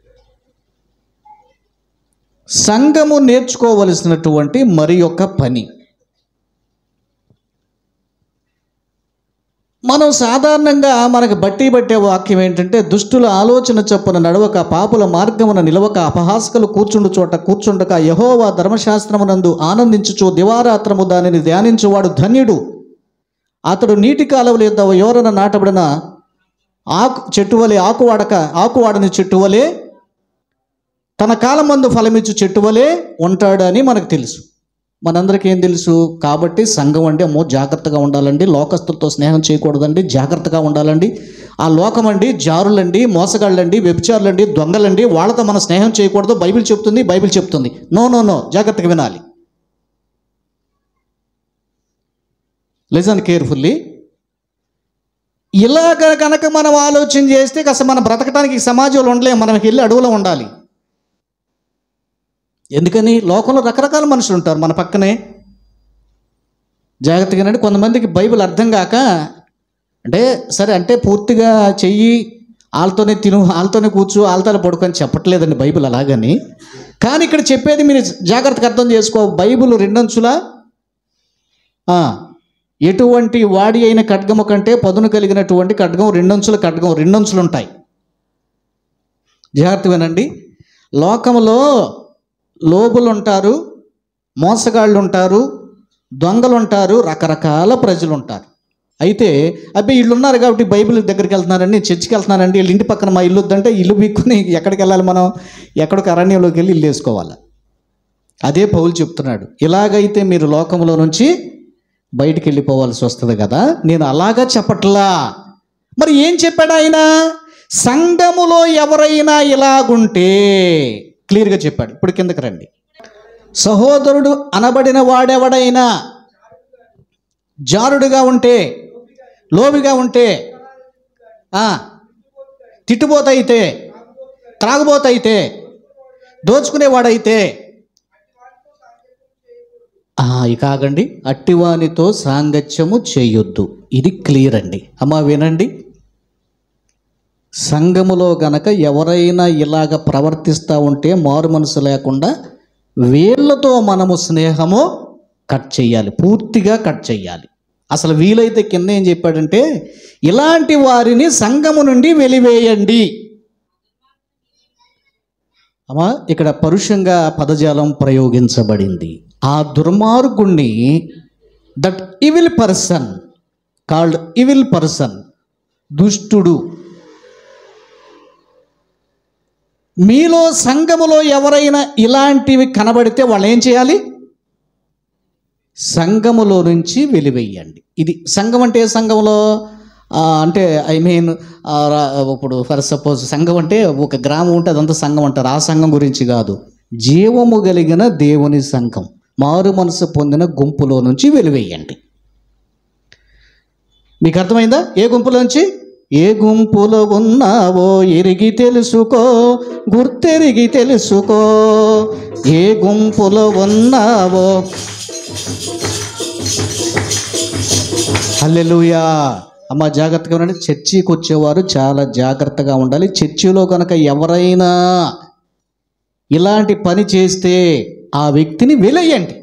సంఘము నేర్చుకోవలసినటువంటి మరి ఒక పని మనం సాధారణంగా మనకు బట్టి పట్టే వాక్యం ఏంటంటే దుష్టుల ఆలోచన చొప్పున నడవక పాపుల మార్గమున నిలవక అపహాసకులు కూర్చుండు చోట కూర్చుండక యహోవా ధర్మశాస్త్రమునందు ఆనందించుచు దివారాత్రము దానిని ధ్యానించువాడు ధన్యుడు అతడు నీటి కాలువల యొద్ద యోరన నాటబడిన ఆకు చెట్టు వలె ఆకువాడక ఆకువాడని చెట్టు వలె తన కాలం మందు ఫలమిచ్చు చెట్టు వలె ఉంటాడని మనకు తెలుసు మనందరికీ ఏం తెలుసు కాబట్టి సంఘం అంటే అమ్మో జాగ్రత్తగా ఉండాలండి లోకస్తులతో స్నేహం చేయకూడదండి జాగ్రత్తగా ఉండాలండి ఆ లోకం అండి జారులండి మోసగాళ్ళండి వ్యభిచారులండి దొంగలండి వాళ్ళతో మనం స్నేహం చేయకూడదు బైబిల్ చెప్తుంది బైబిల్ చెప్తుంది నో నో నో జాగ్రత్తగా వినాలి లిజన్ కేర్ఫుల్లీ ఇలాగ కనుక మనం ఆలోచన చేస్తే కాస్త మనం బ్రతకడానికి ఈ సమాజంలో ఉండలేం మనం వెళ్ళి అడవులో ఉండాలి ఎందుకని లోకంలో రకరకాల మనుషులు ఉంటారు మన పక్కనే జాగ్రత్తగానండి కొంతమందికి బైబిల్ అర్థం కాక అంటే సరే అంటే పూర్తిగా చెయ్యి వాళ్ళతోనే తిను వాళ్ళతోనే కూర్చో వాళ్ళతోనే పడుకొని చెప్పట్లేదండి బైబిల్ అలాగని కానీ ఇక్కడ చెప్పేది మీరు జాగ్రత్తగా అర్థం చేసుకో బైబిల్ రెండంచులా ఆ, ఎటువంటి వాడి అయిన ఖడ్గము కంటే పదును కలిగినటువంటి ఖడ్గం రెండంచుల ఖడ్గం రెండంచులు ఉంటాయి జాగ్రత్త వినండి లోకంలో లోబులు ఉంటారు మోసగాళ్ళు ఉంటారు దొంగలు ఉంటారు రకరకాల ప్రజలు ఉంటారు అయితే అబ్బాయి వీళ్ళు ఉన్నారు కాబట్టి బైబిల్ దగ్గరికి వెళ్తున్నారండి చర్చికి వెళ్తున్నానండి వీళ్ళ ఇంటి పక్కన మా ఇల్లు వద్దంటే ఇల్లు బిక్కుని ఎక్కడికి వెళ్ళాలి మనం ఎక్కడికి అరణ్యంలోకి వెళ్ళి ఇల్లు వేసుకోవాలి అదే పౌలు చెప్తున్నాడు ఇలాగైతే మీరు లోకంలో నుంచి బయటికి వెళ్ళిపోవాల్సి వస్తుంది కదా నేను అలాగా చెప్పట్లా మరి ఏం చెప్పాడు ఆయన సంఘములో ఎవరైనా ఇలాగుంటే క్లియర్గా చెప్పాడు ఇప్పుడు కిందకి రండి సహోదరుడు అనబడిన వాడెవడైనా జారుడుగా ఉంటే లోబిగా ఉంటే ఆ, తిట్టుబోతైతే త్రాగుబోతైతే దోచుకునేవాడైతే ఆ, ఇక ఆగండి అట్టివానితో సాంగత్యము చేయొద్దు ఇది క్లియర్ అండి అమ్మా వినండి సంఘములో గనక ఎవరైనా ఇలాగ ప్రవర్తిస్తూ ఉంటే మారు మనసు లేకుండా వీళ్ళతో మనము స్నేహము కట్ చేయాలి పూర్తిగా కట్ చేయాలి అసలు వీలైతే కింద ఏం చెప్పాడంటే ఇలాంటి వారిని సంఘము నుండి వెలివేయండి అమ్మా ఇక్కడ పరుషంగా పదజాలం ప్రయోగించబడింది ఆ దుర్మార్గుణ్ణి that evil person called evil person దుష్టుడు మీలో సంఘములో ఎవరైనా ఇలాంటివి కనబడితే వాళ్ళు ఏం చేయాలి సంఘములో నుంచి వెలివేయండి ఇది సంఘం అంటే ఏ సంఘంలో ఆ, అంటే ఐ మీన్ ఇప్పుడు ఫర్ సపోజ్ సంఘం అంటే ఒక గ్రామం ఉంటే అదంతా సంఘం అంటారు ఆ సంఘం గురించి కాదు జీవము కలిగిన దేవుని సంఘం మారు మనసు పొందిన గుంపులో నుంచి వెలివేయండి మీకు అర్థమైందా ఏ గుంపులోంచి ఏ గుంపులో ఉన్నావో ఎరిగి తెలుసుకో గుర్తెరిగి తెలుసుకో ఏ గుంపులో ఉన్నావో హల్లెలూయా అమ్మ జాగ్రత్తగా ఉండండి చర్చికి వచ్చేవారు చాలా జాగ్రత్తగా ఉండాలి చర్చిలో కనుక ఎవరైనా ఇలాంటి పని చేస్తే ఆ వ్యక్తిని వెలయ్యండి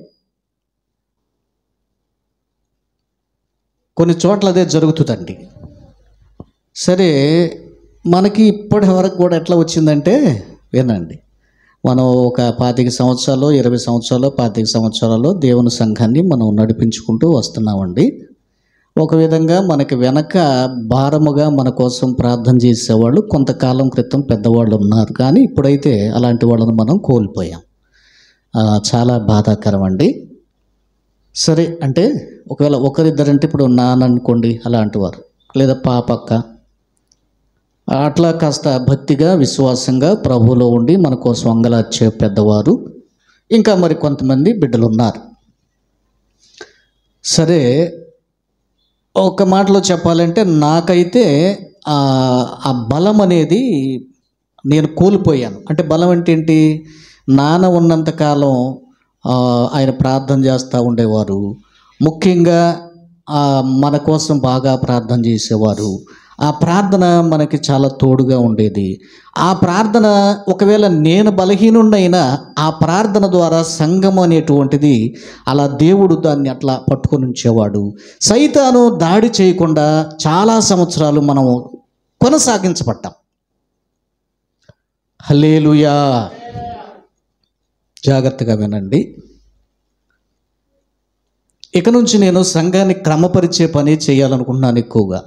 కొన్ని చోట్ల అదే జరుగుతుందండి సరే మనకి ఇప్పటి వరకు కూడా ఎట్లా వచ్చిందంటే వినండి మనం ఒక పాతిక సంవత్సరాలు ఇరవై సంవత్సరాలు పాతిక సంవత్సరాలు దేవుని సంఘాన్ని మనం నడిపించుకుంటూ వస్తున్నామండి ఒక విధంగా మనకి వెనక భారముగా మన కోసం ప్రార్థన చేసేవాళ్ళు కొంతకాలం క్రితం పెద్దవాళ్ళు ఉన్నారు కానీ ఇప్పుడైతే అలాంటి వాళ్ళని మనం కోల్పోయాం ఆ, చాలా బాధాకరం అండి సరే అంటే ఒకవేళ ఒకరిద్దరంటే ఇప్పుడు నాన్న అనుకోండి అలాంటి వారు లేదా పాపక్క అట్లా కాస్త భక్తిగా విశ్వాసంగా ప్రభువులో ఉండి మన కోసం అంగలార్చే పెద్దవారు ఇంకా మరి కొంతమంది బిడ్డలు ఉన్నారు సరే ఒక మాటలో చెప్పాలంటే నాకైతే ఆ ఆ బలం అనేది నేను కోల్పోయాను అంటే బలం అంటే ఏంటి నాన్న ఉన్నంతకాలం ఆ, ఆయన ప్రార్థన చేస్తూ ఉండేవారు ముఖ్యంగా ఆ, మన కోసం బాగా ప్రార్థన చేసేవారు ఆ ప్రార్థన మనకి చాలా తోడుగా ఉండేది ఆ ప్రార్థన ఒకవేళ నేను బలహీనుండైనా ఆ ప్రార్థన ద్వారా సంఘం అనేటువంటిది అలా దేవుడు దాన్ని అట్లా పట్టుకొని ఉంచేవాడు సైతాను దాడి చేయకుండా చాలా సంవత్సరాలు మనం కొనసాగించబడ్డాం హల్లేలుయా జాగ్రత్తగా వినండి ఇక నుంచి నేను సంఘాన్ని క్రమపరిచే పని చేయాలనుకుంటున్నాను ఎక్కువగా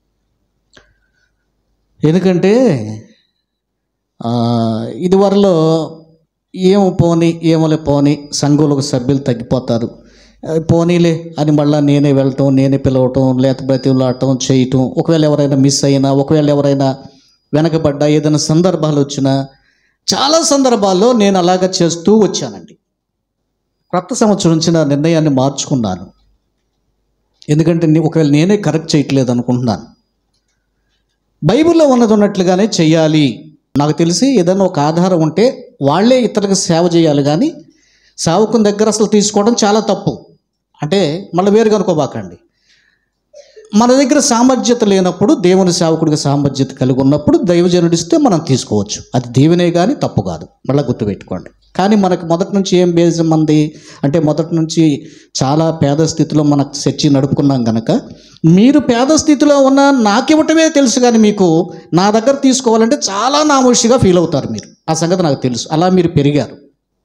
ఎందుకంటే ఆ, ఇదివరలో ఏమో పోని ఏమోలే పోని సంఘంలోకి సభ్యులు తగ్గిపోతారు ఆ, పోనీలే అని మళ్ళీ నేనే వెళ్ళటం నేనే పిలవటం లేకపోతే బ్రతిలాడటం చేయటం ఒకవేళ ఎవరైనా మిస్ అయినా ఒకవేళ ఎవరైనా వెనకబడ్డా ఏదైనా సందర్భాలు వచ్చినా చాలా సందర్భాల్లో నేను అలాగ చేస్తూ వచ్చానండి క్రొత్త సంవత్సరం నుంచి నా నిర్ణయాన్ని మార్చుకున్నాను ఎందుకంటే నే- ఒకవేళ నేనే కరెక్ట్ చేయట్లేదు అనుకుంటున్నాను బైబిల్లో ఉన్నది ఉన్నట్లుగానే చెయ్యాలి నాకు తెలిసి ఏదైనా ఒక ఆధారం ఉంటే వాళ్ళే ఇతరులకు సేవ చేయాలి కానీ సేవకుని దగ్గర అసలు తీసుకోవడం చాలా తప్పు అంటే మళ్ళీ వేరుగా అనుకోబాకండి మన దగ్గర సామర్థ్యత లేనప్పుడు దేవుని సేవకుడికి సామర్థ్యత కలిగి ఉన్నప్పుడు దైవజనుడిస్తే మనం తీసుకోవచ్చు అది దీవెనే కానీ తప్పు కాదు మళ్ళీ గుర్తుపెట్టుకోండి కానీ మనకు మొదటి నుంచి ఏం బేస్ మంది అంటే మొదటి నుంచి చాలా పేద స్థితిలో మనకు చర్చి నడుపుకున్నాం కనుక మీరు పేద స్థితిలో ఉన్న నాకివ్వటమే తెలుసు కానీ మీకు నా దగ్గర తీసుకోవాలంటే చాలా నామోషిగా ఫీల్ అవుతారు మీరు ఆ సంగతి నాకు తెలుసు అలా మీరు పెరిగారు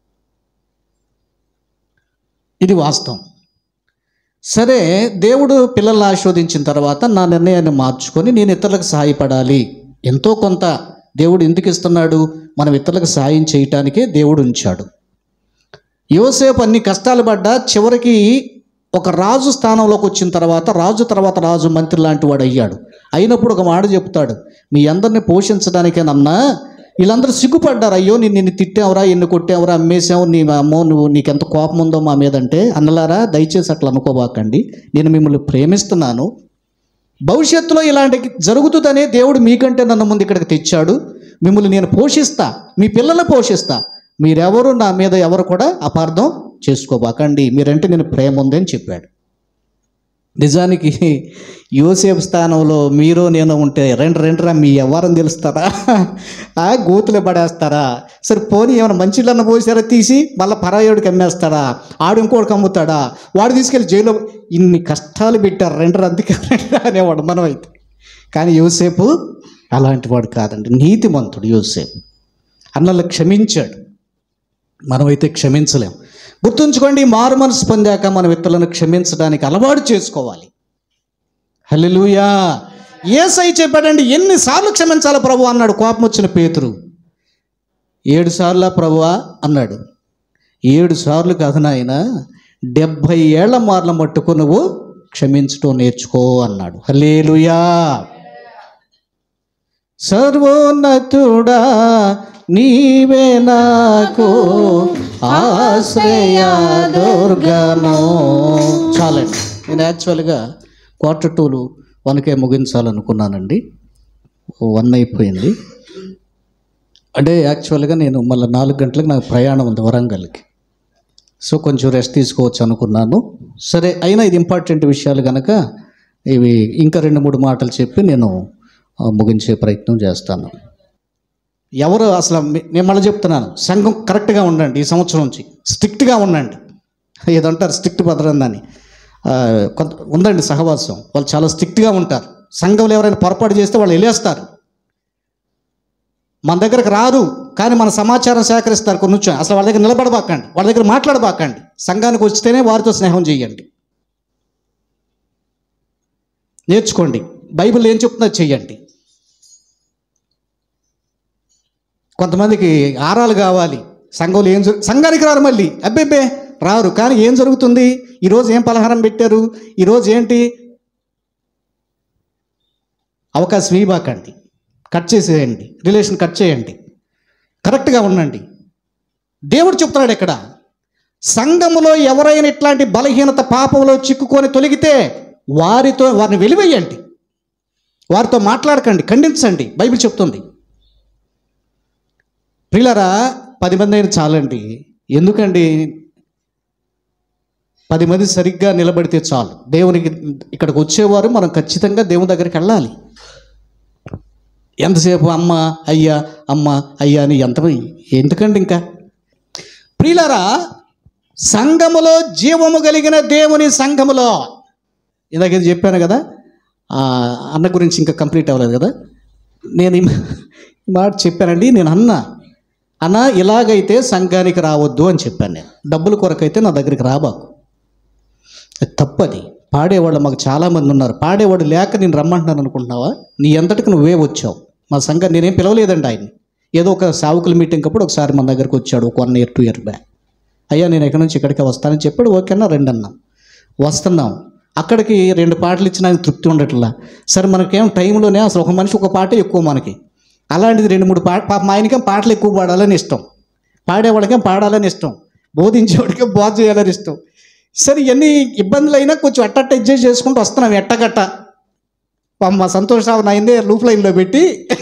ఇది వాస్తవం సరే దేవుడు పిల్లల్ని ఆశీర్వదించిన తర్వాత నా నిర్ణయాన్ని మార్చుకొని నేను ఇతరులకు సహాయపడాలి ఎంతో కొంత దేవుడు ఎందుకు ఇస్తున్నాడు మనం ఇతరులకు సహాయం చేయటానికే దేవుడు ఉంచాడు యోసేపు అన్ని కష్టాలు పడ్డా చివరికి ఒక రాజు స్థానంలోకి వచ్చిన తర్వాత రాజు తర్వాత రాజు మంత్రి లాంటి వాడు అయ్యాడు అయినప్పుడు ఒక మాట చెప్తాడు మీ అందరిని పోషించడానికేనన్నా వీళ్ళందరూ సిగ్గుపడ్డారు అయ్యో నేను నిన్ను తిట్టావురా ఎన్ని కొట్టావురా అమ్మేసావు నీ అమ్మో నువ్వు నీకెంత కోపం ఉందో మా మీద అంటే అన్నలారా దయచేసి అట్లా అనుకోబాకండి నేను మిమ్మల్ని ప్రేమిస్తున్నాను భవిష్యత్తులో ఇలాంటి జరుగుతుందనే దేవుడు మీకంటే నన్ను ముందు ఇక్కడికి తెచ్చాడు మిమ్మల్ని నేను పోషిస్తా మీ పిల్లల్ని పోషిస్తా మీరెవరు నా మీద ఎవరు కూడా అపార్థం చేసుకోబాకండి మీరంటే నేను ప్రేమ ఉందని చెప్పాడు నిజానికి యోసేపు స్థానంలో మీరు నేను ఉంటే రెండు రెండురా మీ ఎవరని తెలుస్తారా ఆ గోతులు పడేస్తారా సరే పోనీ ఏమైనా మంచిళ్ళన్న పోసారా తీసి మళ్ళీ పరాయోడికి అమ్మేస్తాడా ఆడు ఇంకోటికి అమ్ముతాడా వాడు తీసుకెళ్ళి జైల్లో ఇన్ని కష్టాలు పెట్టారు రెండు అందుకే అనేవాడు మనం అయితే కానీ యోసేపు అలాంటి వాడు కాదండి నీతిమంతుడు యోసేపు అన్నలు క్షమించాడు మనమైతే క్షమించలేం గుర్తుంచుకోండి మారు మనసు పొందాక మనం ఇతరులను క్షమించడానికి అలవాటు చేసుకోవాలి హల్లెలూయా ఏసై చెప్పాడండి ఎన్నిసార్లు క్షమించాలి ప్రభు అన్నాడు కోపం వచ్చిన పేతురు ఏడు సార్లా ప్రభువా అన్నాడు ఏడు సార్లు కాదు నాయన డెబ్భై ఏళ్ల మార్ల మట్టుకు నువ్వు క్షమించటం నేర్చుకో అన్నాడు హల్లేలుయా సర్వోన్నతుడా నీవే నాకు ఆశ్రయ దుర్గము చాలండి నేను యాక్చువల్గా క్వార్టర్ టూలు వన్కే ముగించాలనుకున్నానండి వన్ అయిపోయింది అంటే యాక్చువల్గా నేను మళ్ళీ నాలుగు గంటలకు నాకు ప్రయాణం ఉంది వరంగల్కి సో కొంచెం రెస్ట్ తీసుకోవచ్చు అనుకున్నాను సరే అయినా ఇది ఇంపార్టెంట్ విషయాలు కనుక ఇవి ఇంకా రెండు మూడు మాటలు చెప్పి నేను ఆ, ముగించే ప్రయత్నం చేస్తాను ఎవరు అసలు మీ- నేను మళ్ళీ చెప్తున్నాను సంఘం కరెక్ట్గా ఉండండి ఈ సంవత్సరం నుంచి స్ట్రిక్ట్గా ఉండండి ఏదంటారు స్ట్రిక్ట్ భద్రందని ఆ, కొంత ఉందండి సహవాసం వాళ్ళు చాలా స్ట్రిక్ట్గా ఉంటారు సంఘంలో ఎవరైనా పొరపాటు చేస్తే వాళ్ళు వెళ్ళేస్తారు మన దగ్గరకు రారు కానీ మన సమాచారం సేకరిస్తారు కొన్ని నుంచి అసలు వాళ్ళ దగ్గర నిలబడబాకండి వాళ్ళ దగ్గర మాట్లాడబాకండి సంఘానికి వస్తేనే వారితో స్నేహం చేయండి నేర్చుకోండి బైబిల్ ఏం చెప్తుందో చెయ్యండి కొంతమందికి ఆరాలు కావాలి సంఘంలో ఏం జరు- సంఘానికి రారు మళ్ళీ అబ్బేబ్బే రారు కానీ ఏం జరుగుతుంది ఈరోజు ఏం పలహారం పెట్టారు ఈరోజు ఏంటి అవకాశం ఇవ్వకండి కట్ చేసేయండి రిలేషన్ కట్ చేయండి కరెక్ట్గా ఉండండి దేవుడు చెప్తున్నాడు ఇక్కడ సంఘములో ఎవరైనా ఇట్లాంటి బలహీనత పాపంలో చిక్కుకొని తొలగితే వారితో వారిని వెలివేయండి వారితో మాట్లాడకండి ఖండించండి బైబిల్ చెప్తుంది ప్రియులరా పది మంది అయినా చాలండి ఎందుకండి పది మంది సరిగ్గా నిలబడితే చాలు దేవునికి ఇక్కడికి వచ్చేవారు మనం ఖచ్చితంగా దేవుని దగ్గరికి వెళ్ళాలి ఎంతసేపు అమ్మ అయ్యా అమ్మ అయ్యా అని ఎంత ఎందుకండి ఇంకా ప్రియులారా సంఘములో జీవము కలిగిన దేవుని సంఘములో ఇందాక ఇది చెప్పాను కదా ఆ, అన్న గురించి ఇంకా కంప్లీట్ అవ్వలేదు కదా నేను ఈ మా- ఈ మాట చెప్పానండి నేను అన్న అన్న ఇలాగైతే సంఘానికి రావద్దు అని చెప్పాను నేను డబ్బుల కొరకైతే నా దగ్గరికి రాబాకు అది తప్పది పాడేవాళ్ళు మాకు చాలామంది ఉన్నారు పాడేవాడు లేక నేను రమ్మంటున్నాను అనుకుంటున్నావా నీ ఎంతటికి నువ్వే వచ్చావు మా సంఘం నేనేం పిలవలేదండి ఆయన్ని ఏదో ఒక సావుకుల మీటింగ్ అప్పుడు ఒకసారి మన దగ్గరికి వచ్చాడు ఒక one year two year back అయ్యా నేను ఎక్కడి నుంచి ఇక్కడికి వస్తానని చెప్పాడు ఓకేనా రెండు అన్నాం వస్తున్నాం అక్కడికి రెండు పాటలు ఇచ్చిన ఆయనకు తృప్తి ఉండట్లా సరే మనకేం టైంలోనే అసలు ఒక మనిషి ఒక పాటే ఎక్కువ మనకి అలాంటిది రెండు మూడు పాట పాప మా ఆయనకేం పాటలు ఎక్కువ పాడాలని ఇష్టం పాడేవాడికేం పాడాలని ఇష్టం బోధించేవాడికేం బోధ చేయాలని ఇష్టం సరే ఎన్ని ఇబ్బందులు అయినా కొంచెం అట్టట్ట అడ్జస్ట్ చేసుకుంటూ వస్తున్నాం ఎట్టగట్ట పాపం మా సంతోషరావు నాయిందే లూప్ లైన్లో పెట్టి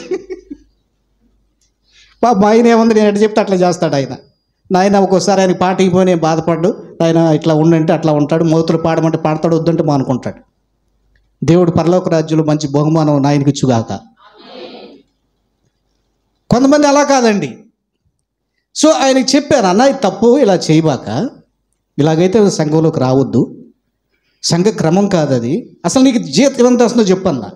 పాప మా ఆయన ఏముంది నేను ఎట్ట చెప్తే అట్లా చేస్తాడు ఆయన నాయన ఒక్కోసారి ఆయన పాట అయిపోయి నేను బాధపడ్డు ఆయన ఇట్లా ఉండంటే అట్లా ఉంటాడు మోతులు పాడమంటే పాడతాడు వద్దంటే మానుకుంటాడు దేవుడు పరలోక రాజ్యంలో మంచి బహుమానం నాయనకి ఇచ్చుగాక కొంతమంది అలా కాదండి సో ఆయనకి చెప్పాను అన్న ఇది తప్పు ఇలా చేయబాక ఇలాగైతే సంఘంలోకి రావద్దు సంఘ క్రమం కాదు అది అసలు నీకు జీతం ఎంత వస్తుందో చెప్పన్నా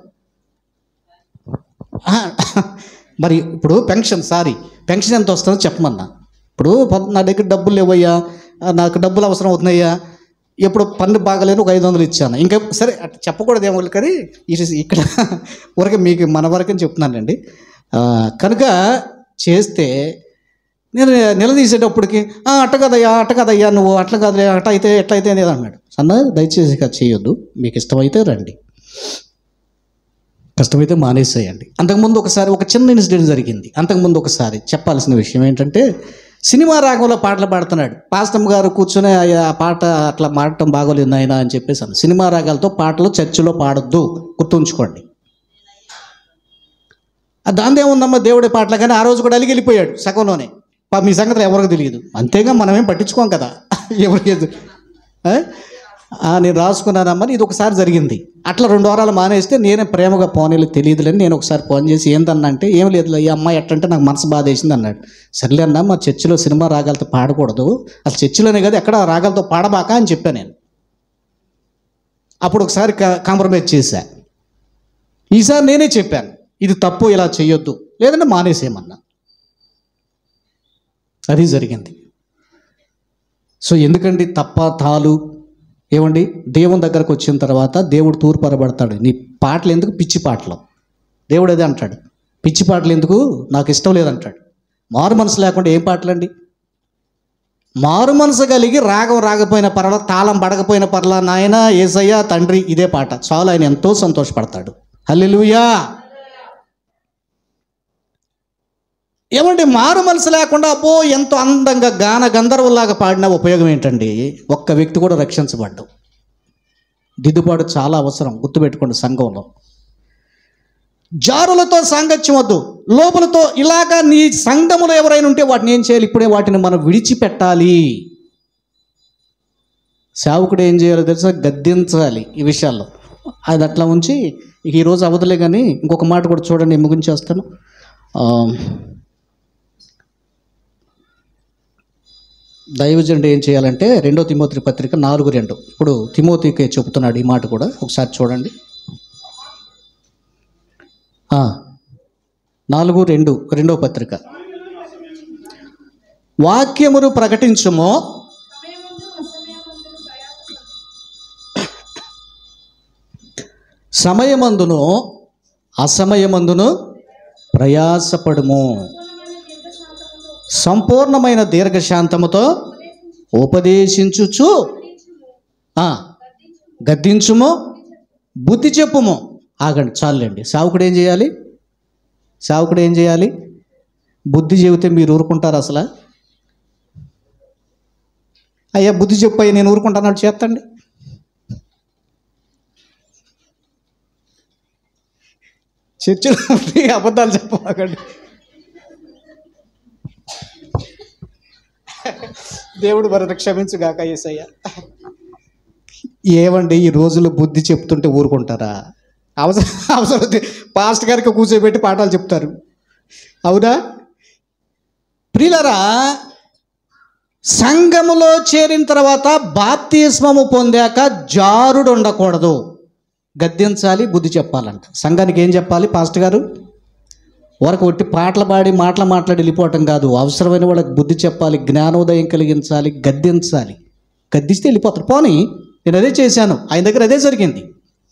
ఆ, మరి ఇప్పుడు పెన్షన్ సారీ పెన్షన్ ఎంత వస్తుందో చెప్పమన్నా ఇప్పుడు ప- నా దగ్గర డబ్బులు లేవయ్యా ఆ, నాకు డబ్బులు అవసరం అవుతున్నాయ్యా ఎప్పుడు పన్ను బాగలేను ఒక ఐదు వందలు ఇచ్చాను ఇంకా సరే అట్లా చెప్పకూడదు ఏమో కానీ ఇది ఇక్కడ ఊరికే మీకు మన వరకని చెప్తున్నానండి ఆ, కనుక చేస్తే నేను నిలదీసేటప్పటికి "ఆ, అట్ట కదయ్యా అట్ట కదయ్యా నువ్వు అట్లా కాదులే అట్ట అయితే ఎట్లా అయితే అనేది అన్నాడు అన్న దయచేసి ఇక చేయొద్దు మీకు ఇష్టమైతే రండి కష్టమైతే మానేసేయండి అంతకుముందు ఒకసారి ఒక చిన్న ఇన్సిడెంట్ జరిగింది అంతకుముందు ఒకసారి చెప్పాల్సిన విషయం ఏంటంటే సినిమా రాగంలో పాటలు పాడుతున్నాడు పాస్టమ్ గారు కూర్చొని "అయ్యా, ఆ పాట అట్లా పాడటం బాగోలేదు ఆయన అని చెప్పేసి అన్న సినిమా రాగాలతో పాటలు చర్చిలో పాడొద్దు గుర్తుంచుకోండి ఆ దాందే ఉందమ్మా దేవుడి పాటలు కానీ ఆ రోజు కూడా అలిగి వెళ్ళిపోయాడు సగంలోనే పా మీ సంగతి ఎవరికి తెలియదు అంతేగా మనమేం పట్టించుకోం కదా ఎవరికి ఎదు- ఆ? ఆ, నేను రాసుకున్నానమ్మా ఇది ఒకసారి జరిగింది అట్లా రెండు వారాలు మానేస్తే నేనే ప్రేమగా పోనీలు తెలియదులేని నేను ఒకసారి ఫోన్ చేసి ఏందన్నా అంటే ఏం లేదు ఈ అమ్మాయి ఎట్టంటే నాకు మనసు బాధ వేసింది అన్నాడు సర్లే అన్న మా చర్చిలో సినిమా రాగాలతో పాడకూడదు అసలు చర్చిలోనే కదా ఎక్కడ రాగాలతో పాడబాక అని చెప్పాను నేను అప్పుడు ఒకసారి కాంప్రమైజ్ చేశా ఈసారి నేనే చెప్పాను ఇది తప్పు ఇలా చేయొద్దు లేదంటే మానేసేయమన్నా అది జరిగింది సో ఎందుకండి తప్ప తాలు ఏమండి దేవుని దగ్గరకు వచ్చిన తర్వాత దేవుడు తూర్పరబడతాడు నీ పాటలు ఎందుకు పిచ్చి పాటలు దేవుడు అదే అంటాడు పిచ్చి పాటలు ఎందుకు నాకు ఇష్టం లేదంటాడు మారు మనసు లేకుండా ఏం పాటలండి మారు మనసు కలిగి రాగం రాకపోయిన పర్ల తాళం పడకపోయిన పర్ల నాయన ఏసయ్య తండ్రి ఇదే పాట చాలు ఆయన ఎంతో సంతోషపడతాడు హల్లెలూయా ఏమండి మారు మనసు లేకుండా అబ్బో ఎంతో అందంగా గాన గంధర్వులాగా పాడిన ఉపయోగం ఏంటండి ఒక్క వ్యక్తి కూడా రక్షించబడ్డు దిద్దుబాటు చాలా అవసరం గుర్తుపెట్టుకోండి సంఘంలో జారులతో సాంగత్యం వద్దు లోపలతో ఇలాగా నీ సంఘములో ఎవరైనా ఉంటే వాటిని ఏం చేయాలి ఇప్పుడే వాటిని మనం విడిచిపెట్టాలి సేవకుడు ఏం చేయాలో తెలుసా గద్దించాలి ఈ విషయాల్లో అది అట్లా ఉంచి ఇక ఈరోజు అవదులే కానీ ఇంకొక మాట కూడా చూడండి ముగించేస్తాను ఆ, దైవజనుడు ఏం చేయాలంటే రెండో తిమోతి పత్రిక నాలుగు రెండు ఇప్పుడు తిమోతికి చెబుతున్నాడు ఈ మాట కూడా ఒకసారి చూడండి ఆ, నాలుగు రెండు రెండో పత్రిక వాక్యమును ప్రకటించుమో సమయమందును అసమయమందును ప్రయాసపడుము సంపూర్ణమైన దీర్ఘశాంతముతో ఉపదేశించుచు ఆ, గద్దించుము బుద్ధి చెప్పుము ఆగండి చాలండి సావుకుడు ఏం చేయాలి సావుకుడు ఏం చేయాలి బుద్ధి చెబితే మీరు ఊరుకుంటారు అసలు అయ్యా బుద్ధి చెప్పు అయ్యా నేను ఊరుకుంటాను చేస్తండి చర్చలో ఉండి అబద్ధాలు చెప్పమాకండి దేవుడు మరి క్షమించుగాక ఏసయ్య ఏమండి ఈ రోజులు బుద్ధి చెప్తుంటే ఊరుకుంటారా అవసరం అవసరం పాస్ట్ గారికి కూర్చోబెట్టి పాఠాలు చెప్తారు అవునా ప్రియులరా సంఘములో చేరిన తర్వాత బాప్తిస్మము పొందాక జారుడు ఉండకూడదు గద్దించాలి బుద్ధి చెప్పాలంట సంఘానికి ఏం చెప్పాలి పాస్టర్ గారు వరకు ఒట్టి పాటలు పాడి మాటలు మాట్లాడి వెళ్ళిపోవటం కాదు అవసరమైన వాళ్ళకి బుద్ధి చెప్పాలి జ్ఞానోదయం కలిగించాలి గద్దించాలి గద్దిస్తే వెళ్ళిపోతారు పోనీ నేను అదే చేశాను ఆయన దగ్గర అదే జరిగింది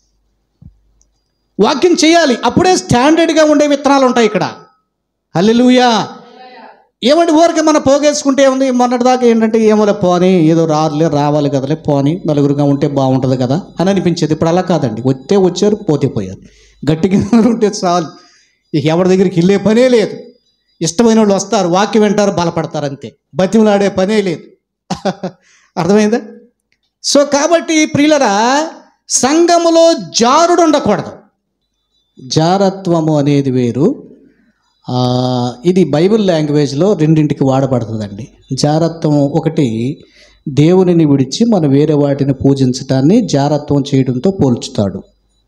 వాక్యం చేయాలి అప్పుడే స్టాండర్డ్గా ఉండే విత్తనాలు ఉంటాయి ఇక్కడ హల్లెలూయా ఏమంటే ఊరికే మనం పోగేసుకుంటే ఉంది మొన్నటిదాకా ఏంటంటే ఏమోలే పోని ఏదో రాదులే రావాలి కదలే పోని నలుగురుగా ఉంటే బాగుంటుంది కదా అని అనిపించేది ఇప్పుడు అలా కాదండి వస్తే వచ్చారు పోతే పోయారు గట్టిగా ఉంటే చాలు ఇక ఎవరి దగ్గరికి వెళ్ళే పనే లేదు ఇష్టమైన వాళ్ళు వస్తారు వాక్యం వింటారు బలపడతారు అంతే బతిమలాడే పనే లేదు అర్థమైందా సో కాబట్టి ప్రియులరా సంఘములో జారుడు ఉండకూడదు జారత్వము అనేది వేరు ఆ, ఇది బైబిల్ లాంగ్వేజ్లో రెండింటికి వాడబడుతుందండి జారత్వం ఒకటి దేవునిని విడిచి మనం వేరే వాటిని పూజించటాన్ని జారత్వం చేయడంతో పోల్చుతాడు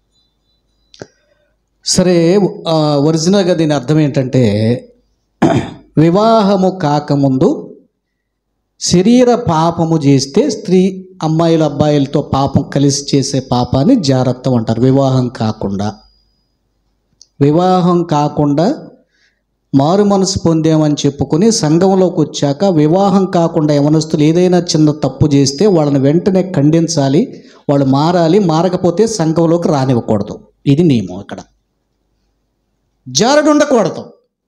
సరే ఆ, ఒరిజినల్గా దీని అర్థం ఏంటంటే వివాహము కాకముందు శరీర పాపము చేస్తే స్త్రీ అమ్మాయిల అబ్బాయిలతో పాపం కలిసి చేసే పాపాన్ని జారత్వం అంటారు వివాహం కాకుండా వివాహం కాకుండా మారు మనసు పొందామని చెప్పుకొని సంఘంలోకి వచ్చాక వివాహం కాకుండా యవనస్తులు ఏదైనా చిన్న తప్పు చేస్తే వాళ్ళని వెంటనే ఖండించాలి వాళ్ళు మారాలి మారకపోతే సంఘంలోకి రానివ్వకూడదు ఇది నియమం ఇక్కడ జారుడు ఉండకూడదు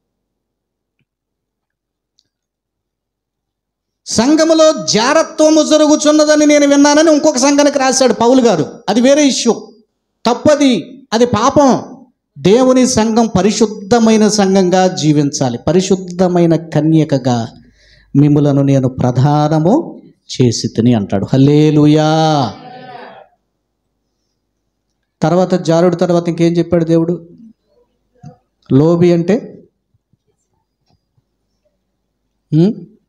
సంఘములో జారత్వము జరుగుచున్నదని నేను విన్నానని ఇంకొక సంఘానికి రాశాడు పౌలు గారు అది వేరే ఇష్యూ తప్పది అది పాపం దేవుని సంఘం పరిశుద్ధమైన సంఘంగా జీవించాలి పరిశుద్ధమైన కన్యకగా మిమ్ములను నేను ప్రధానము చేసి తిని అంటాడు హల్లేలుయా తర్వాత జారుడు తర్వాత ఇంకేం చెప్పాడు దేవుడు లోబి అంటే ఉం?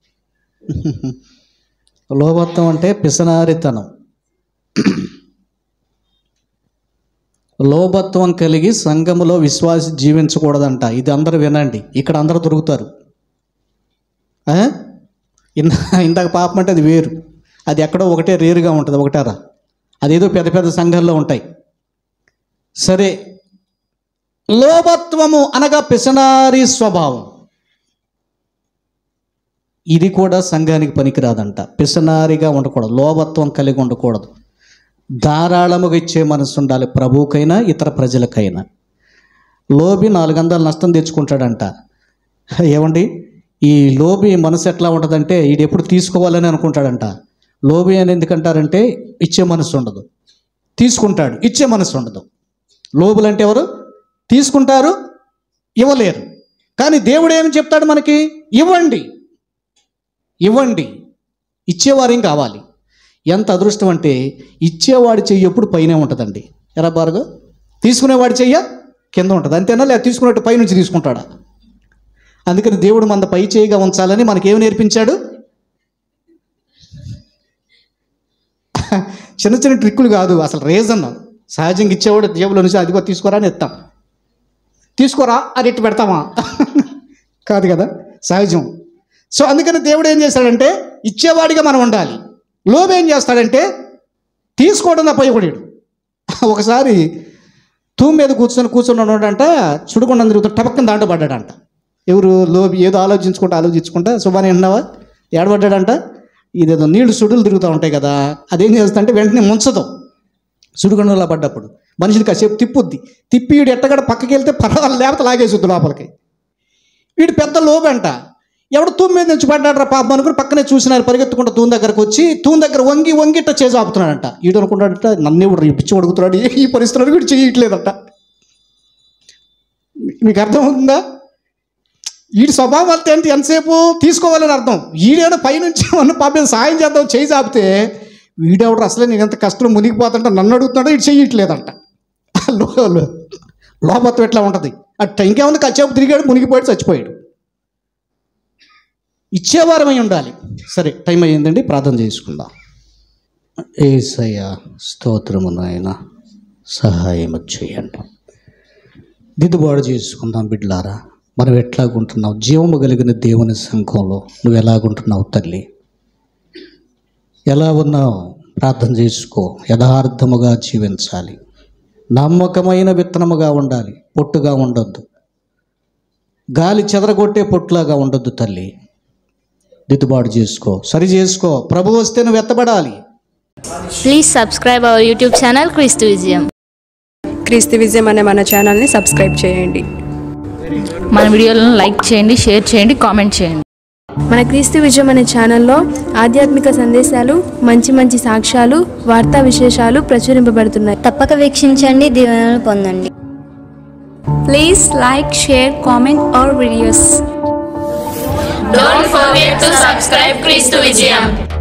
లోభత్వం అంటే పిసనారితనం లోభత్వం కలిగి సంఘములో విశ్వాసి జీవించకూడదంట ఇది అందరూ వినండి ఇక్కడ అందరూ దొరుకుతారు ఆ? ఇందా ఇందాక పాపం అంటే అది వేరు అది ఎక్కడో ఒకటే రేరుగా ఉంటుంది ఒకటారా అదేదో పెద్ద పెద్ద సంఘాల్లో ఉంటాయి సరే లోభత్వము అనగా పిసనారి స్వభావం ఇది కూడా సంఘానికి పనికిరాదంట పిసనారిగా ఉండకూడదు లోభత్వం కలిగి ఉండకూడదు ధారాళముగా ఇచ్చే మనసు ఉండాలి ప్రభువుకైనా ఇతర ప్రజలకైనా లోబి నాలుగు వందలు నష్టం తెచ్చుకుంటాడంట ఏమండి ఈ లోబి మనసు ఎట్లా ఉంటుందంటే ఈడు ఎప్పుడు తీసుకోవాలని అనుకుంటాడంట లోబి అని ఎందుకంటారంటే ఇచ్చే మనసు ఉండదు తీసుకుంటాడు ఇచ్చే మనసు ఉండదు లోబులు అంటే ఎవరు తీసుకుంటారు ఇవ్వలేరు కానీ దేవుడు ఏమి చెప్తాడు మనకి ఇవ్వండి ఇవ్వండి ఇచ్చేవారేం కావాలి ఎంత అదృష్టం అంటే ఇచ్చేవాడి చెయ్యి ఎప్పుడు పైనే ఉంటుందండి ఎరా బారుగా తీసుకునేవాడి చెయ్య కింద ఉంటుంది అంతేనా లేదా తీసుకున్నట్టు పైనుంచి తీసుకుంటాడా అందుకని దేవుడు మన పై చేయిగా ఉంచాలని మనకేమి నేర్పించాడు చిన్న చిన్న ట్రిక్కులు కాదు అసలు రీజన్ సహజంగా ఇచ్చేవాడు జేబులో నుంచి అదిగో తీసుకోరా అని ఇస్తాం తీసుకోరా అని ఎట్టు పెడతామా కాదు కదా సహజం సో అందుకని దేవుడు ఏం చేశాడంటే ఇచ్చేవాడిగా మనం ఉండాలి లోబు ఏం చేస్తాడంటే తీసుకోవడం తప్ప ఇవ్వడు ఒకసారి తూము మీద కూర్చొని కూర్చొని ఉన్నాడంట చుడుకుండా తిరుగుతూ టపక్కన దాంట్లో పడ్డాడంట ఎవరు లోబి ఏదో ఆలోచించుకుంటా ఆలోచించుకుంటా శుభాని విన్నావా ఏడబడ్డాడంట ఇదేదో నీళ్లు సుడులు తిరుగుతూ ఉంటాయి కదా అదేం చేస్తుందంటే వెంటనే ముంచదు సుడిగుండంలో పడ్డప్పుడు మనిషిని కాసేపు తిప్పుద్ది తిప్పి వీడు ఎట్టగడ పక్కకి వెళ్తే పర్వాలేదు లేకపోతే లాగేసుద్ది లోపలికి వీడు పెద్ద లోబంట ఎవడు తూము మీద నుంచి పడ్డాడు పాపం అనుకుని పక్కనే చూసినారు పరిగెత్తుకుంటూ తూన్ దగ్గరకు వచ్చి తూన్ దగ్గర వంగి వంగి ఇట్ట చేసి ఆపుతున్నాడంట వీడు అనుకుంటాడంట నన్ను ఎవడు పిచ్చి అడుగుతున్నాడు ఏ- ఈ పరిస్థితుల్లో వీడు చేయట్లేదంట మీకు అర్థమవుతుందా వీడి స్వభావం అంతే అంటే ఎంతసేపు తీసుకోవాలని అర్థం వీడేమో పైనుంచి మన పాపం సాయం చేద్దాం చేయి చాపితే వీడెవడు అసలే నేను ఎంత కష్టం మునిగిపోతుంట నన్ను అడుగుతున్నాడో ఇటు చేయట్లేదంట లో- లో- లోపత్వం ఎట్లా ఉంటుంది అట్ట ఇంకేముంది కచ్చేపు తిరిగాడు మునిగిపోయాడు చచ్చిపోయాడు ఇచ్చేవారమై ఉండాలి సరే టైం అయ్యిందండి ప్రార్థన చేసుకుందాం ఏసయ్య స్తోత్రము నాయన సహాయం చేయండి దిద్దుబాటు చేసుకుందాం బిడ్డలారా మనం ఎట్లాగుంటున్నావు జీవము కలిగిన దేవుని సంఘంలో నువ్వు ఎలాగుంటున్నావు తల్లి ఎలా ఉన్నావు ప్రార్థన చేసుకో యథార్థముగా జీవించాలి నమ్మకమైన విత్తనముగా ఉండాలి పొట్టుగా ఉండొద్దు గాలి చెదరగొట్టే పొట్టులాగా ఉండొద్దు తల్లి దిద్దుబాటు చేసుకో సరి చేసుకో ప్రభు వస్తే నువ్వు ఎత్తబడాలి Please subscribe our YouTube channel Christu Vizium. క్రీస్తు విజయం అనే మన ఛానల్ని సబ్స్క్రైబ్ చేయండి మన వీడియోలను లైక్ చేయండి షేర్ చేయండి కామెంట్ చేయండి మన క్రీస్తు విజయం అనే ఛానల్లో ఆధ్యాత్మిక సందేశాలు మంచి మంచి సాక్ష్యాలు వార్తా విశేషాలు ప్రచురింపబడుతున్నాయి తప్పక వీక్షించండి దీవెనలు పొందండి Please like, share, comment our videos. Don't forget to subscribe Christu Vizium.